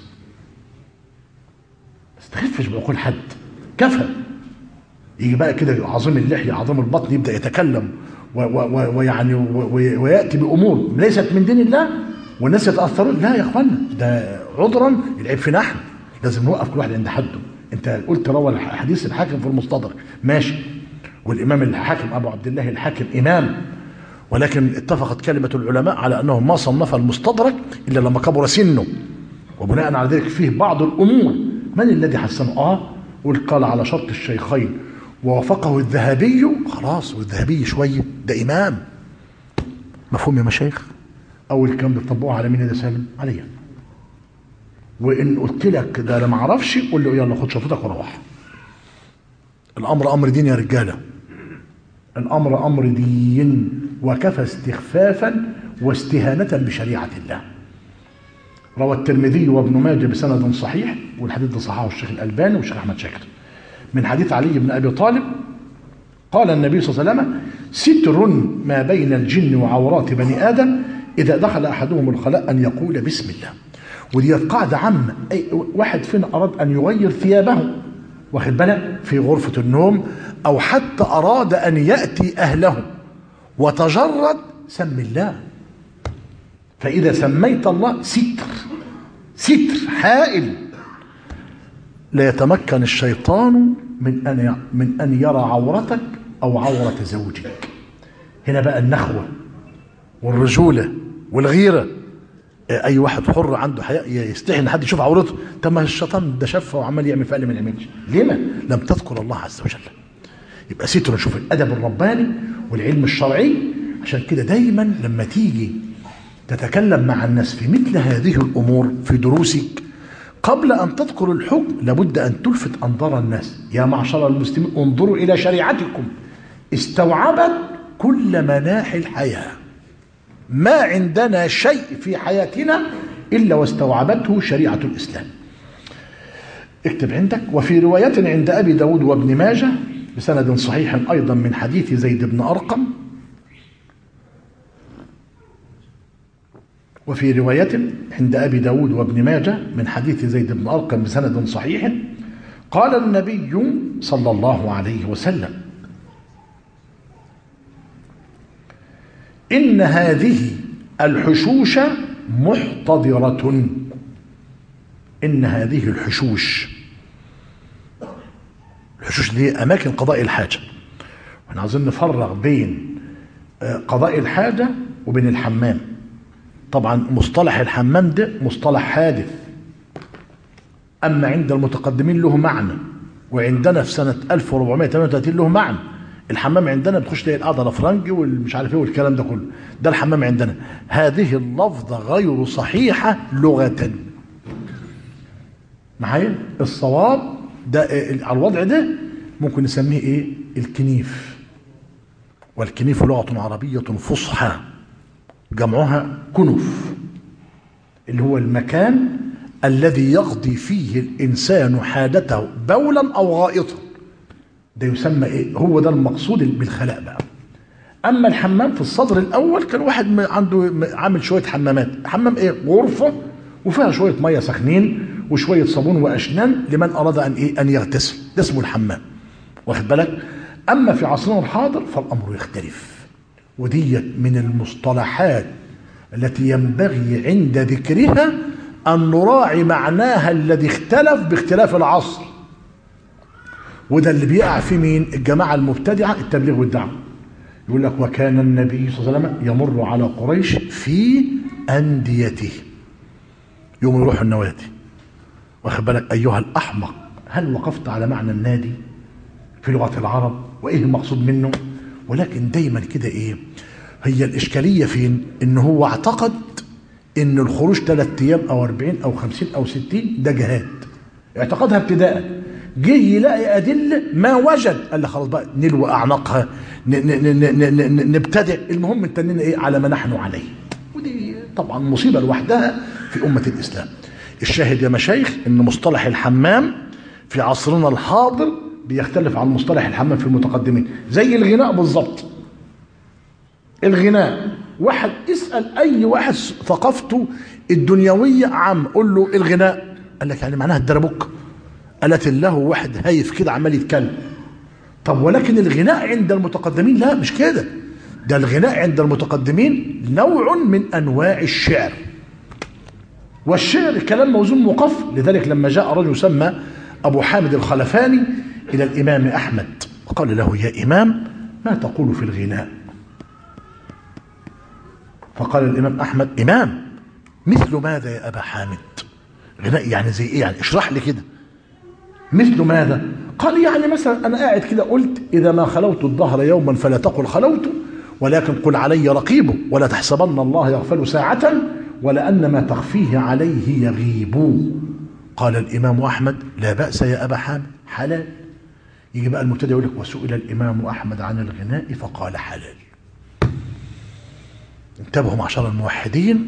ما يستخفش بعقول حد كفى يجي بقى كده عظيم اللحية عظيم البطن يبدأ يتكلم و- و- و- ويعني و- و- ويأتي بأمور ليست من دين الله والناس يتأثرون لا يا اخوانا ده عذرا العيب فينا احنا لازم نوقف كل واحد عند حده انت قلت روى حديث الحاكم في المستدرك ماشي والامام الحاكم ابو عبد الله الحاكم امام ولكن اتفقت كلمة العلماء على أنه ما صنف المستدرك إلا لما كبر سنه وبناء على ذلك فيه بعض الأمور من الذي حسنه آه قال على شرط الشيخين ووافقه الذهبي خلاص والذهبي شوية ده إمام مفهوم يا مشايخ أول الكلام بتطبقوه على مين ده سالم عليا وإن قلت لك ده أنا ما أعرفش قول له يلا خد شفطك وروح الأمر أمر دين يا رجالة الأمر أمر دين وكفى استخفافا واستهانة بشريعة الله روى الترمذي وابن ماجه بسند صحيح والحديث ده صححه الشيخ الألباني والشيخ أحمد شاكر من حديث علي بن أبي طالب قال النبي صلى الله عليه وسلم ستر ما بين الجن وعورات بني آدم إذا دخل أحدهم الخلاء أن يقول بسم الله ودي قاعدة عامة أي واحد فينا أراد أن يغير ثيابه واخد بالك في غرفة النوم أو حتى أراد أن يأتي أهله وتجرد سم الله فإذا سميت الله ستر ستر حائل لا يتمكن الشيطان من أن من أن يرى عورتك أو عورة زوجك هنا بقى النخوة والرجولة والغيرة أي واحد حر عنده حياء يستحي إن حد يشوف عورته طب ما الشيطان ده شافها وعمال يعمل فعل ما يعملش لما لم تذكر الله عز وجل يبقى ستر نشوف الأدب الرباني والعلم الشرعي عشان كده دايما لما تيجي تتكلم مع الناس في مثل هذه الأمور في دروسك قبل أن تذكر الحكم لابد أن تلفت أنظار الناس يا معشر المسلمين انظروا إلى شريعتكم استوعبت كل مناحي الحياة ما عندنا شيء في حياتنا إلا واستوعبته شريعة الإسلام اكتب عندك وفي رواية عند أبي داود وابن ماجه بسند صحيح أيضا من حديث زيد بن أرقم وفي رواية عند أبي داود وابن ماجه من حديث زيد بن أرقم بسند صحيح قال النبي صلى الله عليه وسلم إن هذه الحشوش محتضرة إن هذه الحشوش الحشوش دي أماكن قضاء الحاجة احنا عاوزين نفرق بين قضاء الحاجة وبين الحمام طبعا مصطلح الحمام ده مصطلح حادث أما عند المتقدمين له معنى وعندنا في سنة 1438 له معنى الحمام عندنا بتخش تلاقي القعده الافرنجي والمش عارف ايه والكلام ده كله ده الحمام عندنا هذه اللفظه غير صحيحه لغه معايا الصواب ده على الوضع ده ممكن نسميه ايه الكنيف والكنيف لغه عربيه فصحى جمعها كنف اللي هو المكان الذي يقضي فيه الانسان حاجته بولا او غائطا ده يسمى ايه هو ده المقصود بالخلاء بقى اما الحمام في الصدر الاول كان واحد عنده عامل شويه حمامات حمام ايه غرفه وفيها شويه ميه سخنين وشويه صابون واشنان لمن اراد ان ايه ان يغتسل ده اسمه الحمام واخد بالك اما في عصرنا الحاضر فالامر يختلف وديت من المصطلحات التي ينبغي عند ذكرها ان نراعي معناها الذي اختلف باختلاف العصر وده اللي بيقع فيه مين الجماعة المبتدعة التبليغ والدعوة يقول لك وكان النبي صلى الله عليه وسلم يمر على قريش في أنديته يوم يروح النوادي واخد بالك أيها الأحمق هل وقفت على معنى النادي في لغة العرب وإيه المقصود منه ولكن دايما كده إيه هي الإشكالية فين إن هو اعتقد إن الخروج ثلاث أيام أو 40 أو 50 أو 60 ده جهاد اعتقدها ابتداء جه يلاقي أدلة ما وجد قال لي خلاص بقى نلوى أعناقها نبتدع المهم انتنينا إيه على ما نحن عليه ودي طبعا مصيبة لوحدها في أمة الإسلام الشاهد يا مشايخ إن مصطلح الحمام في عصرنا الحاضر بيختلف عن مصطلح الحمام في المتقدمين زي الغناء بالظبط الغناء واحد اسأل أي واحد ثقافته الدنيوية عام قول له الغناء قال لك يعني معناها الدربوك قالت الله واحد هايف كده عمال يتكلم طب ولكن الغناء عند المتقدمين لا مش كده ده الغناء عند المتقدمين نوع من انواع الشعر والشعر كلام موزون مقف لذلك لما جاء رجل يسمى ابو حامد الخلفاني الى الامام احمد وقال له يا امام ما تقول في الغناء فقال الامام احمد امام مثل ماذا يا ابا حامد غناء يعني زي ايه يعني اشرح لي كده مثل ماذا قال يعني مثلا أنا قاعد كده قلت إذا ما خلوت الظهر يوما فلا تقل خلوت ولكن قل علي رقيب ولا تحسبن الله يغفل ساعة ولأن ما تخفيه عليه يغيب قال الإمام أحمد لا بأس يا أبا حامد حلال يجي بقى المبتدئ يقول لك وسئل الإمام أحمد عن الغناء فقال حلال انتبهوا معشر الموحدين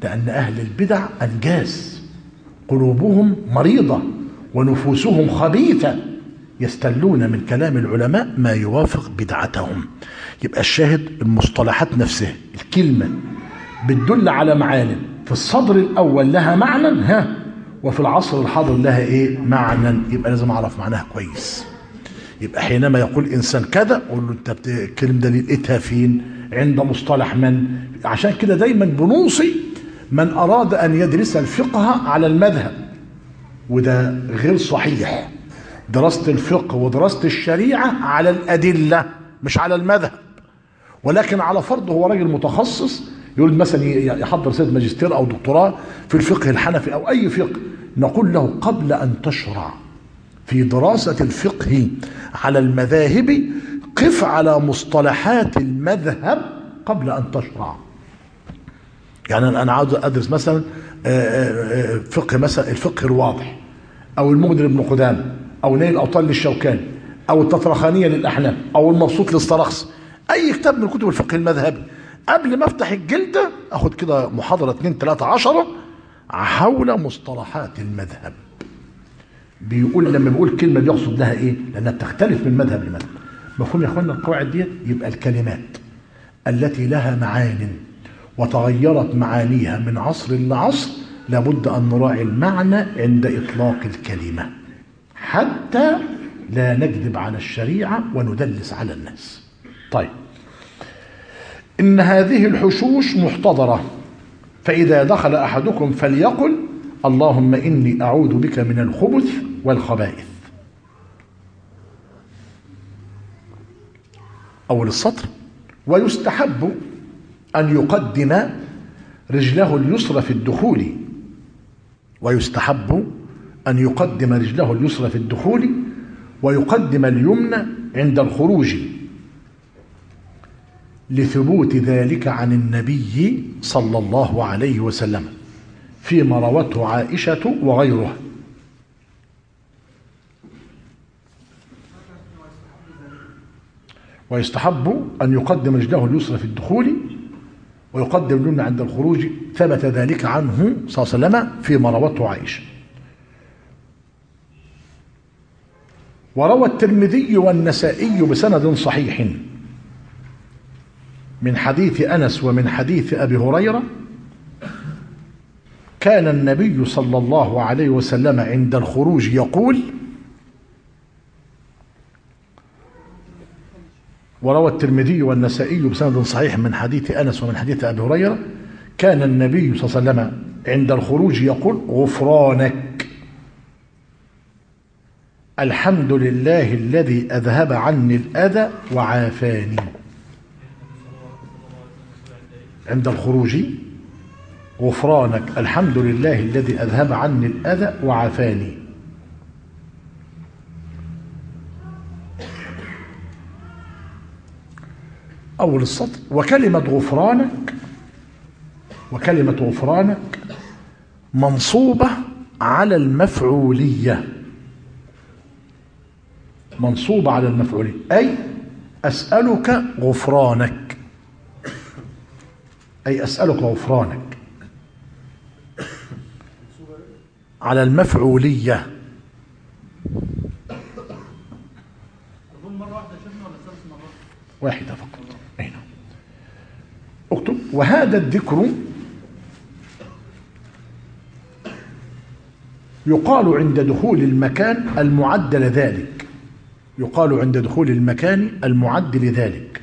لأن أهل البدع أنجاز قلوبهم مريضة ونفوسهم خبيثة يستلون من كلام العلماء ما يوافق بدعتهم يبقى الشاهد المصطلحات نفسها الكلمة بتدل على معان في الصدر الأول لها معنى ها وفي العصر الحاضر لها ايه معنى يبقى لازم اعرف معناها كويس يبقى حينما يقول انسان كذا اقول له انت بت- الكلمه ده لقيتها فين عند مصطلح من عشان كده دايما بنوصي من اراد ان يدرس الفقه على المذهب وده غير صحيح دراسه الفقه ودراسه الشريعه على الادله مش على المذهب ولكن على فرض هو راجل متخصص يقول مثلا يحضر سيد ماجستير او دكتوراه في الفقه الحنفي او اي فقه نقول له قبل ان تشرع في دراسة الفقه على المذاهب قف على مصطلحات المذهب قبل ان تشرع يعني انا عاوز ادرس مثلا آه، آه، آه، فقه مثلا الفقه الواضح او المغني بن قدامه او نيل الاوطان للشوكاني او التطرخانيه للاحناف او المبسوط للسرخسي اي كتاب من كتب الفقه المذهبي قبل ما افتح الجلده اخد كده محاضره 2 3 10 حول مصطلحات المذهب بيقول لما بيقول كلمه بيقصد لها ايه لانها بتختلف من مذهب لمذهب مفهوم يا اخوانا القواعد ديت يبقى الكلمات التي لها معان وتغيرت معانيها من عصر لعصر لابد ان نراعي المعنى عند اطلاق الكلمه حتى لا نكذب على الشريعه وندلس على الناس طيب ان هذه الحشوش محتضره فاذا دخل احدكم فليقل اللهم اني اعوذ بك من الخبث والخبائث اول السطر ويستحب ان يقدم رجله اليسرى في الدخول ويستحب ان يقدم رجله اليسرى في الدخول ويقدم اليمنى عند الخروج لثبوت ذلك عن النبي صلى الله عليه وسلم فيما روته عائشة وغيرها ويستحب أن يقدم رجله اليسرى في الدخول ويقدم اليمنى عند الخروج ثبت ذلك عنه صلى الله عليه وسلم فيما روته عائشة وروى الترمذي والنسائي بسند صحيح من حديث أنس ومن حديث أبي هريرة كان النبي صلى الله عليه وسلم عند الخروج يقول وروى الترمذي والنسائي بسند صحيح من حديث أنس ومن حديث أبي هريرة كان النبي صلى الله عليه وسلم عند الخروج يقول غفرانك الحمد لله الذي أذهب عني الأذى وعافاني عند الخروج غفرانك الحمد لله الذي أذهب عني الأذى وعافاني أول السطر وكلمة غفرانك وكلمة غفرانك منصوبة على المفعولية منصوبة على المفعولية أي أسألك غفرانك أي أسألك غفرانك على المفعولية واحدة فقط أين اكتب وهذا الذكر يقال عند دخول المكان المعد لذلك يقال عند دخول المكان المعد لذلك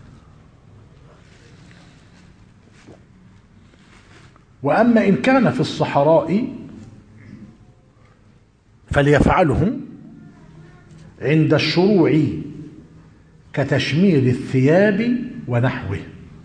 وأما إن كان في الصحراء فليفعله عند الشروع كتشمير الثياب ونحوه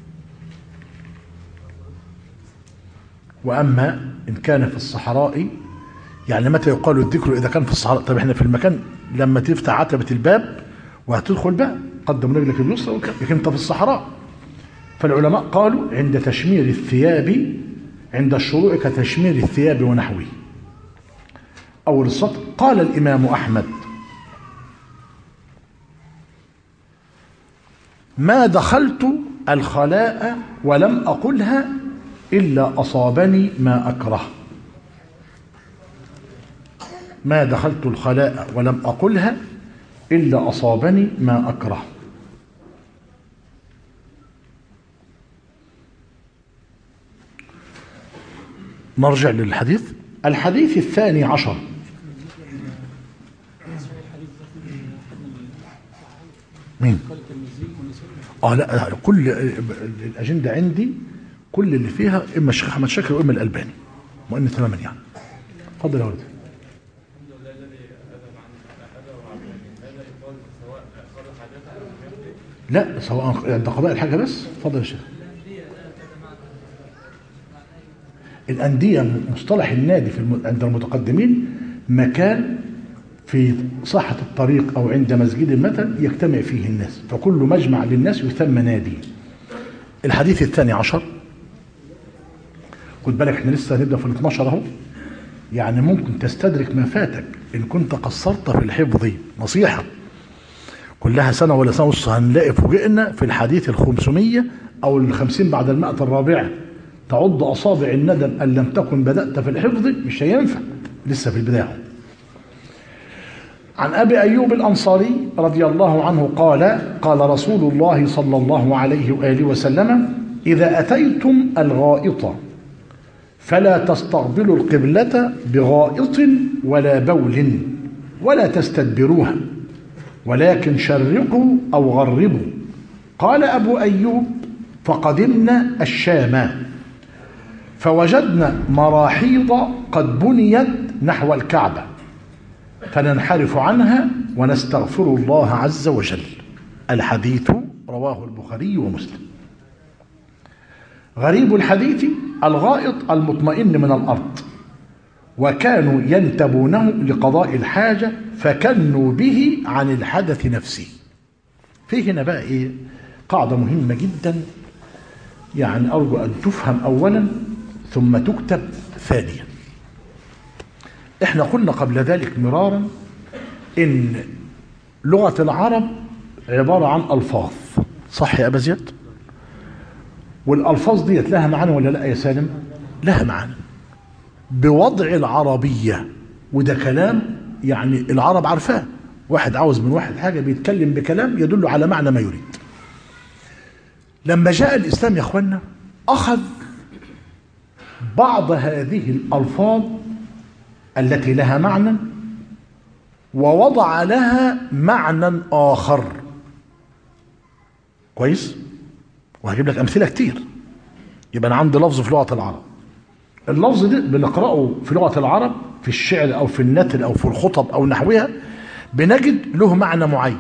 وأما إن كان في الصحراء يعني متى يقال الذكر إذا كان في الصحراء طب احنا في المكان لما تفتح عتبة الباب وهتدخل بقى قدم رجلك اليسرى لكن انت في الصحراء فالعلماء قالوا عند تشمير الثياب عند الشروع كتشمير الثياب ونحوه أول السطر قال الإمام أحمد ما دخلت الخلاء ولم أقلها إلا أصابني ما أكره ما دخلت الخلاء ولم أقلها إلا أصابني ما أكره نرجع للحديث الحديث الثاني عشر مين اه لا لا، كل الاجنده عندي كل اللي فيها اما الشيخ احمد شاكر واما الالباني مؤمن تماما يعني اتفضل يا ولد لا سواء عند قضاء الحاجه بس اتفضل يا شيخ الأندية مصطلح النادي في الم... عند المتقدمين مكان في ساحة الطريق أو عند مسجد مثلا يجتمع فيه الناس فكل مجمع للناس يسمى نادي الحديث الثاني عشر خد بالك احنا لسه هنبدأ في ال 12 اهو يعني ممكن تستدرك ما فاتك إن كنت قصرت في الحفظ نصيحة كلها سنة ولا سنة ونص هنلاقي فوجئنا في الحديث الخمسمية أو الخمسين بعد المائة الرابعة تعض أصابع الندم أن لم تكن بدأت في الحفظ مش هينفع لسه في البداية عن أبي أيوب الأنصاري رضي الله عنه قال قال رسول الله صلى الله عليه وآله وسلم إذا أتيتم الغائط فلا تستقبلوا القبلة بغائط ولا بول ولا تستدبروها ولكن شرقوا أو غربوا قال أبو أيوب فقدمنا الشام فوجدنا مراحيض قد بنيت نحو الكعبة فننحرف عنها ونستغفر الله عز وجل الحديث رواه البخاري ومسلم غريب الحديث الغائط المطمئن من الأرض وكانوا ينتبونه لقضاء الحاجة فكنوا به عن الحدث نفسه في هنا بقى ايه قاعدة مهمة جدا يعني أرجو أن تفهم أولا ثم تكتب ثانيا احنا قلنا قبل ذلك مرارا ان لغة العرب عبارة عن ألفاظ صح يا أبا زياد والألفاظ ديت لها معنى ولا لا يا سالم لها معنى بوضع العربية وده كلام يعني العرب عارفاه واحد عاوز من واحد حاجة بيتكلم بكلام يدل على معنى ما يريد لما جاء الإسلام يا أخوانا أخذ بعض هذه الألفاظ التي لها معنى ووضع لها معنى آخر كويس وهجيب لك أمثلة كتير يبقى أنا عندي لفظ في لغة العرب اللفظ ده بنقرأه في لغة العرب في الشعر أو في النثر أو في الخطب أو نحوها بنجد له معنى معين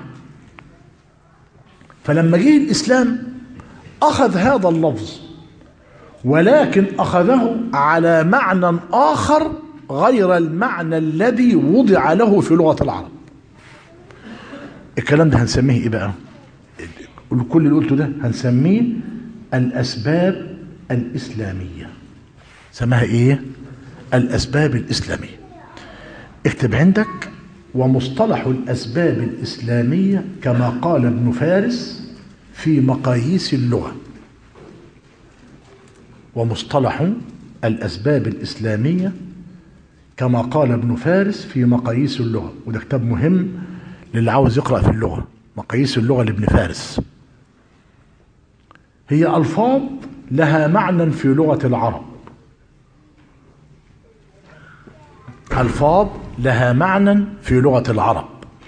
فلما جه الإسلام أخذ هذا اللفظ ولكن أخذه على معنى آخر غير المعنى الذي وضع له في لغة العرب الكلام ده هنسميه ايه بقى كل اللي قلته ده هنسميه الأسباب الإسلامية سماها ايه الأسباب الإسلامية اكتب عندك ومصطلح الأسباب الإسلامية كما قال ابن فارس في مقاييس اللغة ومصطلح الأسباب الإسلامية كما قال ابن فارس في مقاييس اللغة وده كتاب مهم للي عاوز يقرأ في اللغة مقاييس اللغة لابن فارس هي ألفاظ لها معنى في لغة العرب ألفاظ لها معنى في لغة العرب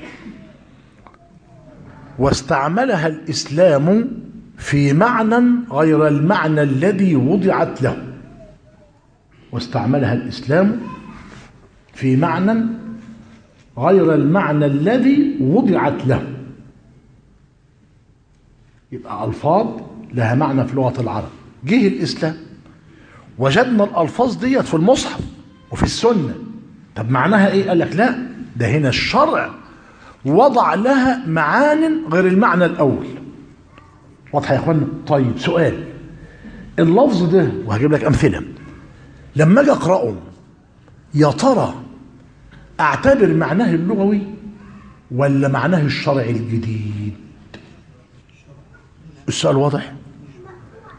واستعملها الإسلام في معنى غير المعنى الذي وضعت له واستعملها الإسلام في معنى غير المعنى الذي وضعت له يبقى ألفاظ لها معنى في لغة العرب جه الإسلام وجدنا الألفاظ ديت في المصحف وفي السنة طب معناها إيه قال لك لا ده هنا الشرع وضع لها معان غير المعنى الأول واضحة يا اخوانا طيب سؤال اللفظ ده وهجيب لك أمثلة لما أجي أقرأه يا ترى أعتبر معناه اللغوي ولا معناه الشرعي الجديد السؤال واضح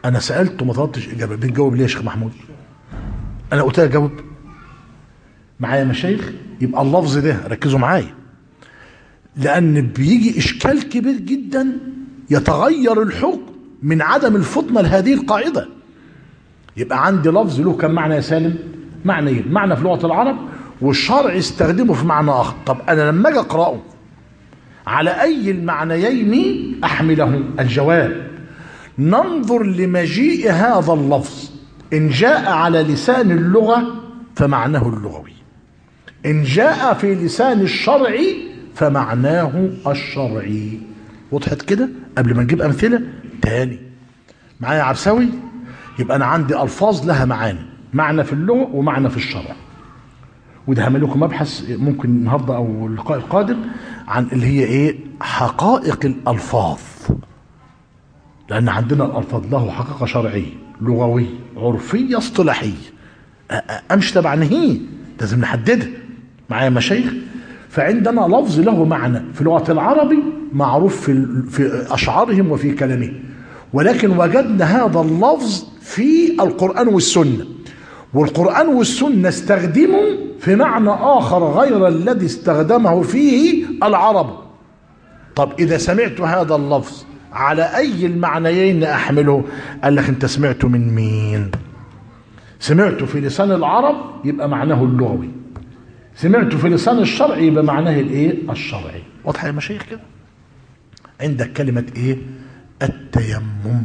انا سالت وما طلبتش اجابه بتجاوب ليه يا شيخ محمود انا قلت لك جاوب معايا يا مشايخ يبقى اللفظ ده ركزوا معايا لان بيجي اشكال كبير جدا يتغير الحكم من عدم الفطنه لهذه القاعده يبقى عندي لفظ له كم معنى يا سالم معنيين معنى في لغه العرب والشرع يستخدمه في معنى اخر طب انا لما اجي اقراه على اي المعنيين احمله الجواب ننظر لمجيء هذا اللفظ ان جاء على لسان اللغه فمعناه اللغوي ان جاء في لسان الشرع فمعناه الشرعي وضحت كده قبل ما نجيب امثله تاني معايا يا عبساوي يبقى انا عندي الفاظ لها معاني معنى في اللغه ومعنى في الشرع وده هعمل لكم مبحث ممكن النهارده او اللقاء القادم عن اللي هي ايه حقائق الالفاظ لان عندنا الالفاظ له حقيقه شرعيه لغويه عرفيه اصطلاحيه أ- أ- امشي تبع نهي لازم نحددها معايا مشايخ فعندنا لفظ له معنى في لغه العربي معروف في ال- في اشعارهم وفي كلامهم ولكن وجدنا هذا اللفظ في القران والسنه والقرآن والسنة استخدموا في معنى آخر غير الذي استخدمه فيه العرب طب إذا سمعت هذا اللفظ على أي المعنيين أحمله قال لك أنت سمعته من مين سمعته في لسان العرب يبقى معناه اللغوي سمعته في لسان الشرع يبقى معناه الايه الشرعي واضحه يا مشايخ كده عندك كلمه ايه التيمم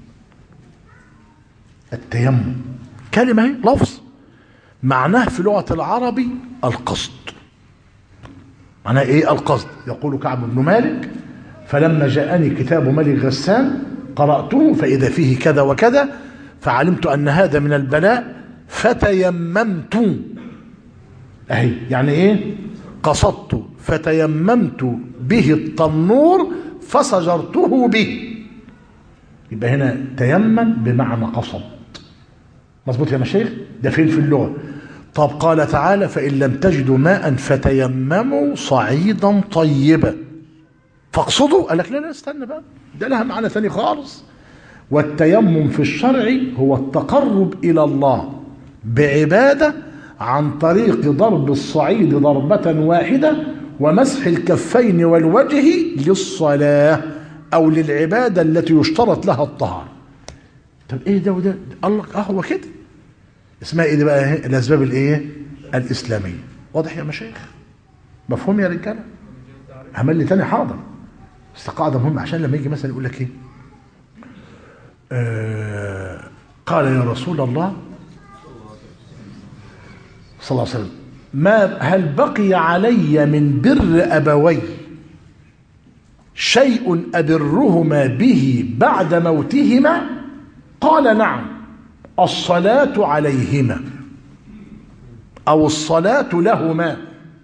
التيمم كلمة هي لفظ معناه في لغة العربي القصد معناه ايه القصد يقول كعب بن مالك فلما جاءني كتاب ملك غسان قرأته فإذا فيه كذا وكذا فعلمت أن هذا من البلاء فتيممت أهي يعني إيه قصدت فتيممت به التنور فسجرته به يبقى هنا تيمم بمعنى قصد مظبوط يا مشايخ ده فين في اللغة طب قال تعالى فإن لم تجدوا ماء فتيمموا صعيدا طيبا فاقصدوا قال لك لا لا استنى بقى ده لها معنى ثاني خالص والتيمم في الشرع هو التقرب إلى الله بعبادة عن طريق ضرب الصعيد ضربة واحدة ومسح الكفين والوجه للصلاة أو للعبادة التي يشترط لها الطهارة طب ايه ده وده الله اه هو كده اسمها ايه دي بقى إيه؟ الاسباب الايه الاسلاميه واضح يا مشايخ مفهوم يا رجاله عمل لي تاني حاضر بس قاعده مهمه عشان لما يجي مثلا يقول لك ايه آه قال يا رسول الله صلى الله عليه وسلم ما هل بقي علي من بر ابوي شيء ابرهما به بعد موتهما قال نعم الصلاة عليهما أو الصلاة لهما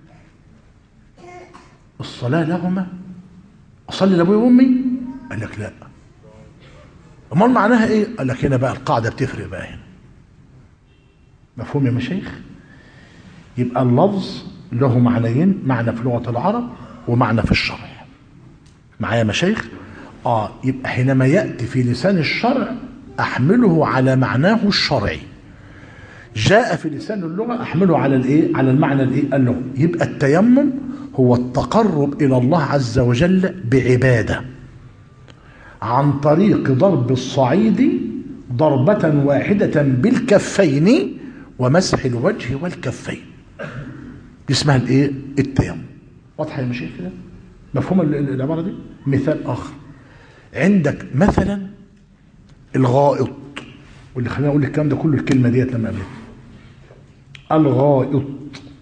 الصلاة لهما أصلي لأبوي وأمي قال لك لا أمال معناها إيه قال لك هنا بقى القاعدة بتفرق بقى هنا مفهوم يا مشايخ يبقى اللفظ له معنيين معنى في لغة العرب ومعنى في الشرع معايا مشايخ اه يبقى حينما يأتي في لسان الشرع احمله على معناه الشرعي جاء في لسان اللغه احمله على الايه على المعنى الايه اللغوي يبقى التيمم هو التقرب الى الله عز وجل بعباده عن طريق ضرب الصعيد ضربة واحدة بالكفين ومسح الوجه والكفين دي اسمها الايه التيمم واضحه يا مشايخ كده مفهوم العباره دي مثال اخر عندك مثلا الغائط واللي خلينا اقول الكلام ده كله الكلمه ديت لما قابلتها الغائط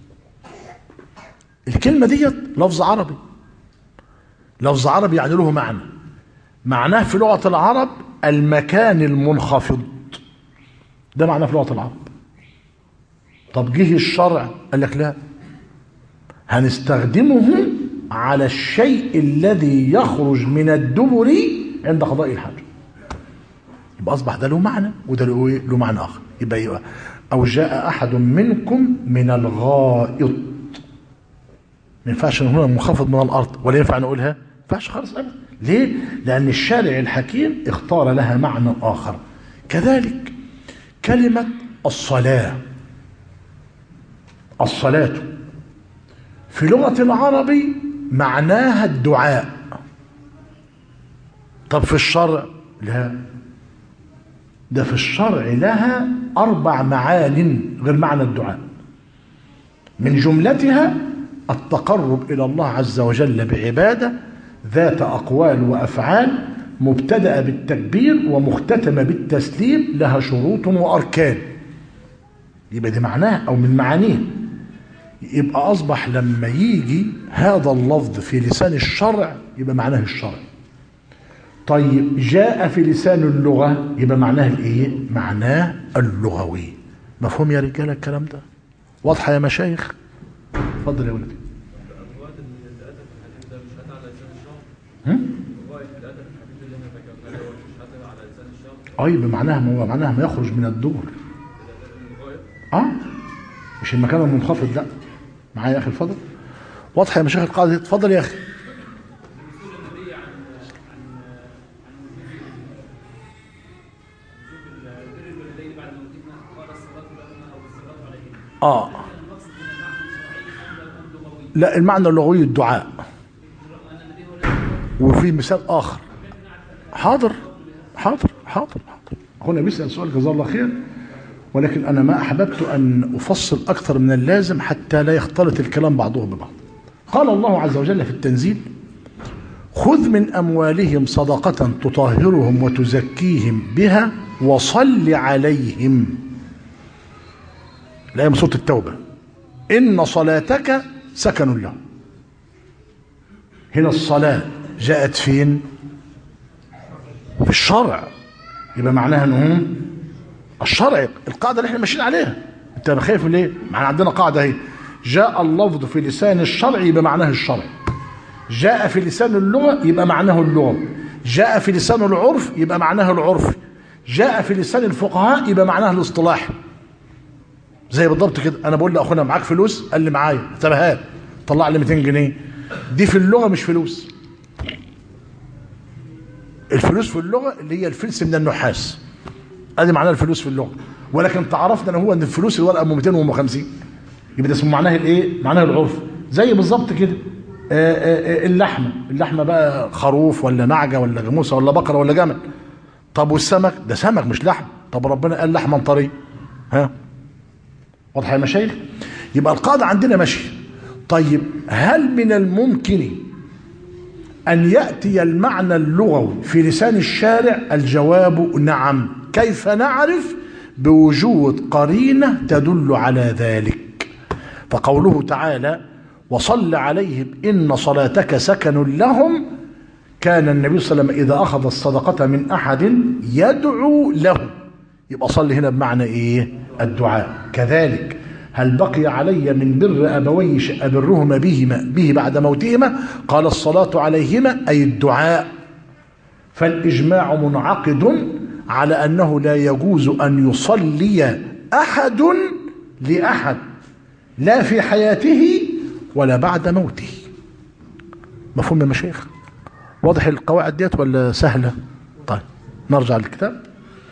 الكلمه ديت لفظ عربي لفظ عربي يعني له معنى معناه في لغه العرب المكان المنخفض ده معناه في لغه العرب طب جه الشرع قال لك لا هنستخدمه على الشيء الذي يخرج من الدبر عند قضاء الحاجه يبقى اصبح ده له معنى وده له ايه له معنى اخر يبقى يبقى او جاء احد منكم من الغائط ما ينفعش هنا منخفض من الارض ولا ينفع نقولها ما ينفعش خالص ابدا ليه لان الشارع الحكيم اختار لها معنى اخر كذلك كلمة الصلاة الصلاة في لغة العرب معناها الدعاء طب في الشرع لا ده في الشرع لها أربع معان غير معنى الدعاء من جملتها التقرب إلى الله عز وجل بعبادة ذات أقوال وأفعال مبتدأ بالتكبير ومختتمة بالتسليم لها شروط وأركان يبقى دي معناها أو من معانيه يبقى أصبح لما يجي هذا اللفظ في لسان الشرع يبقى معناه الشرع طيب جاء في لسان اللغة يبقى معناه الايه معناه اللغوي مفهوم يا رجاله الكلام ده واضحه يا مشايخ اتفضل يا ولدي الوقت اللي الادب في الحديث ده مش هاتها على لسان الشعب هم؟ الوقت في الادب في الحديث اللي احنا ذكرناه ده مش هاتها على لسان الشعب اي بمعناها ما هو معناها ما يخرج من الدور الغايه اه مش المكان المنخفض لا معايا يا اخي الفضل واضحه يا مشايخ القاعده دي اتفضل يا اخي اه لا المعنى اللغوي الدعاء وفي مثال اخر حاضر حاضر حاضر حاضر اخونا بيسال سؤال جزاه الله خير ولكن انا ما احببت ان افصل اكثر من اللازم حتى لا يختلط الكلام بعضه ببعض قال الله عز وجل في التنزيل خذ من اموالهم صدقه تطهرهم وتزكيهم بها وصل عليهم الآية من سورة التوبة إن صلاتك سكن لهم هنا الصلاة جاءت فين في الشرع يبقى معناها انه الشرع القاعدة اللي احنا ماشيين عليها انت خايف ليه معنا عندنا قاعدة اهي جاء اللفظ في لسان الشرع يبقى معناه الشرع جاء في لسان اللغة يبقى معناه اللغة جاء في لسان العرف يبقى معناه العرف جاء في لسان الفقهاء يبقى معناه الاصطلاح زي بالضبط كده انا بقول لاخونا معاك فلوس قال لي معايا طب هات طلع لي 200 جنيه دي في اللغه مش فلوس الفلوس في اللغه اللي هي الفلس من النحاس ادي معناها الفلوس في اللغه ولكن تعرفنا ان هو ان الفلوس الورقه ام 200 وام 50 يبقى ده اسمه معناها الايه معناها العرف زي بالظبط كده آه، آه، آه، اللحمه اللحمه بقى خروف ولا نعجه ولا جاموسه ولا بقره ولا جمل طب والسمك ده سمك مش لحم طب ربنا قال لحما طري ها واضح يا مشايخ يبقى القاعدة عندنا ماشية طيب هل من الممكن أن يأتي المعنى اللغوي في لسان الشارع الجواب نعم كيف نعرف بوجود قرينة تدل على ذلك فقوله تعالى وصل عليهم إن صلاتك سكن لهم كان النبي صلى الله عليه وسلم إذا أخذ الصدقة من أحد يدعو له يبقى صلي هنا بمعنى إيه الدعاء كذلك هل بقي علي من بر أبوي ش- أبرهما بهما به بعد موتهما قال الصلاة عليهما أي الدعاء فالإجماع منعقد على أنه لا يجوز أن يصلي أحد لأحد لا في حياته ولا بعد موته مفهوم يا مشايخ واضح القواعد ديت ولا سهلة طيب نرجع للكتاب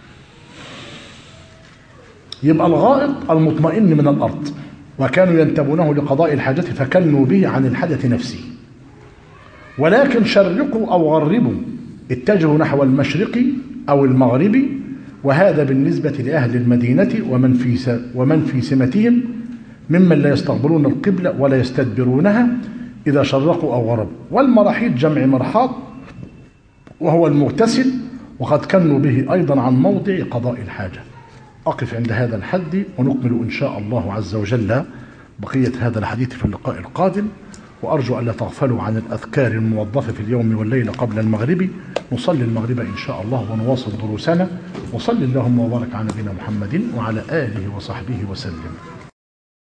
يبقى الغائط المطمئن من الأرض وكانوا ينتبونه لقضاء الحاجة فكنوا به عن الحدث نفسه ولكن شرقوا أو غربوا اتجهوا نحو المشرق أو المغرب وهذا بالنسبة لأهل المدينة ومن في س- ومن في سمتهم ممن لا يستقبلون القبلة ولا يستدبرونها إذا شرقوا أو غربوا والمراحيض جمع مرحاض وهو المغتسل وقد كنوا به أيضا عن موضع قضاء الحاجة أقف عند هذا الحد ونكمل إن شاء الله عز وجل بقية هذا الحديث في اللقاء القادم وأرجو ألا تغفلوا عن الأذكار الموظفة في اليوم والليلة قبل المغرب نصلي المغرب إن شاء الله ونواصل دروسنا وصل اللهم وبارك على نبينا محمد وعلى آله وصحبه وسلم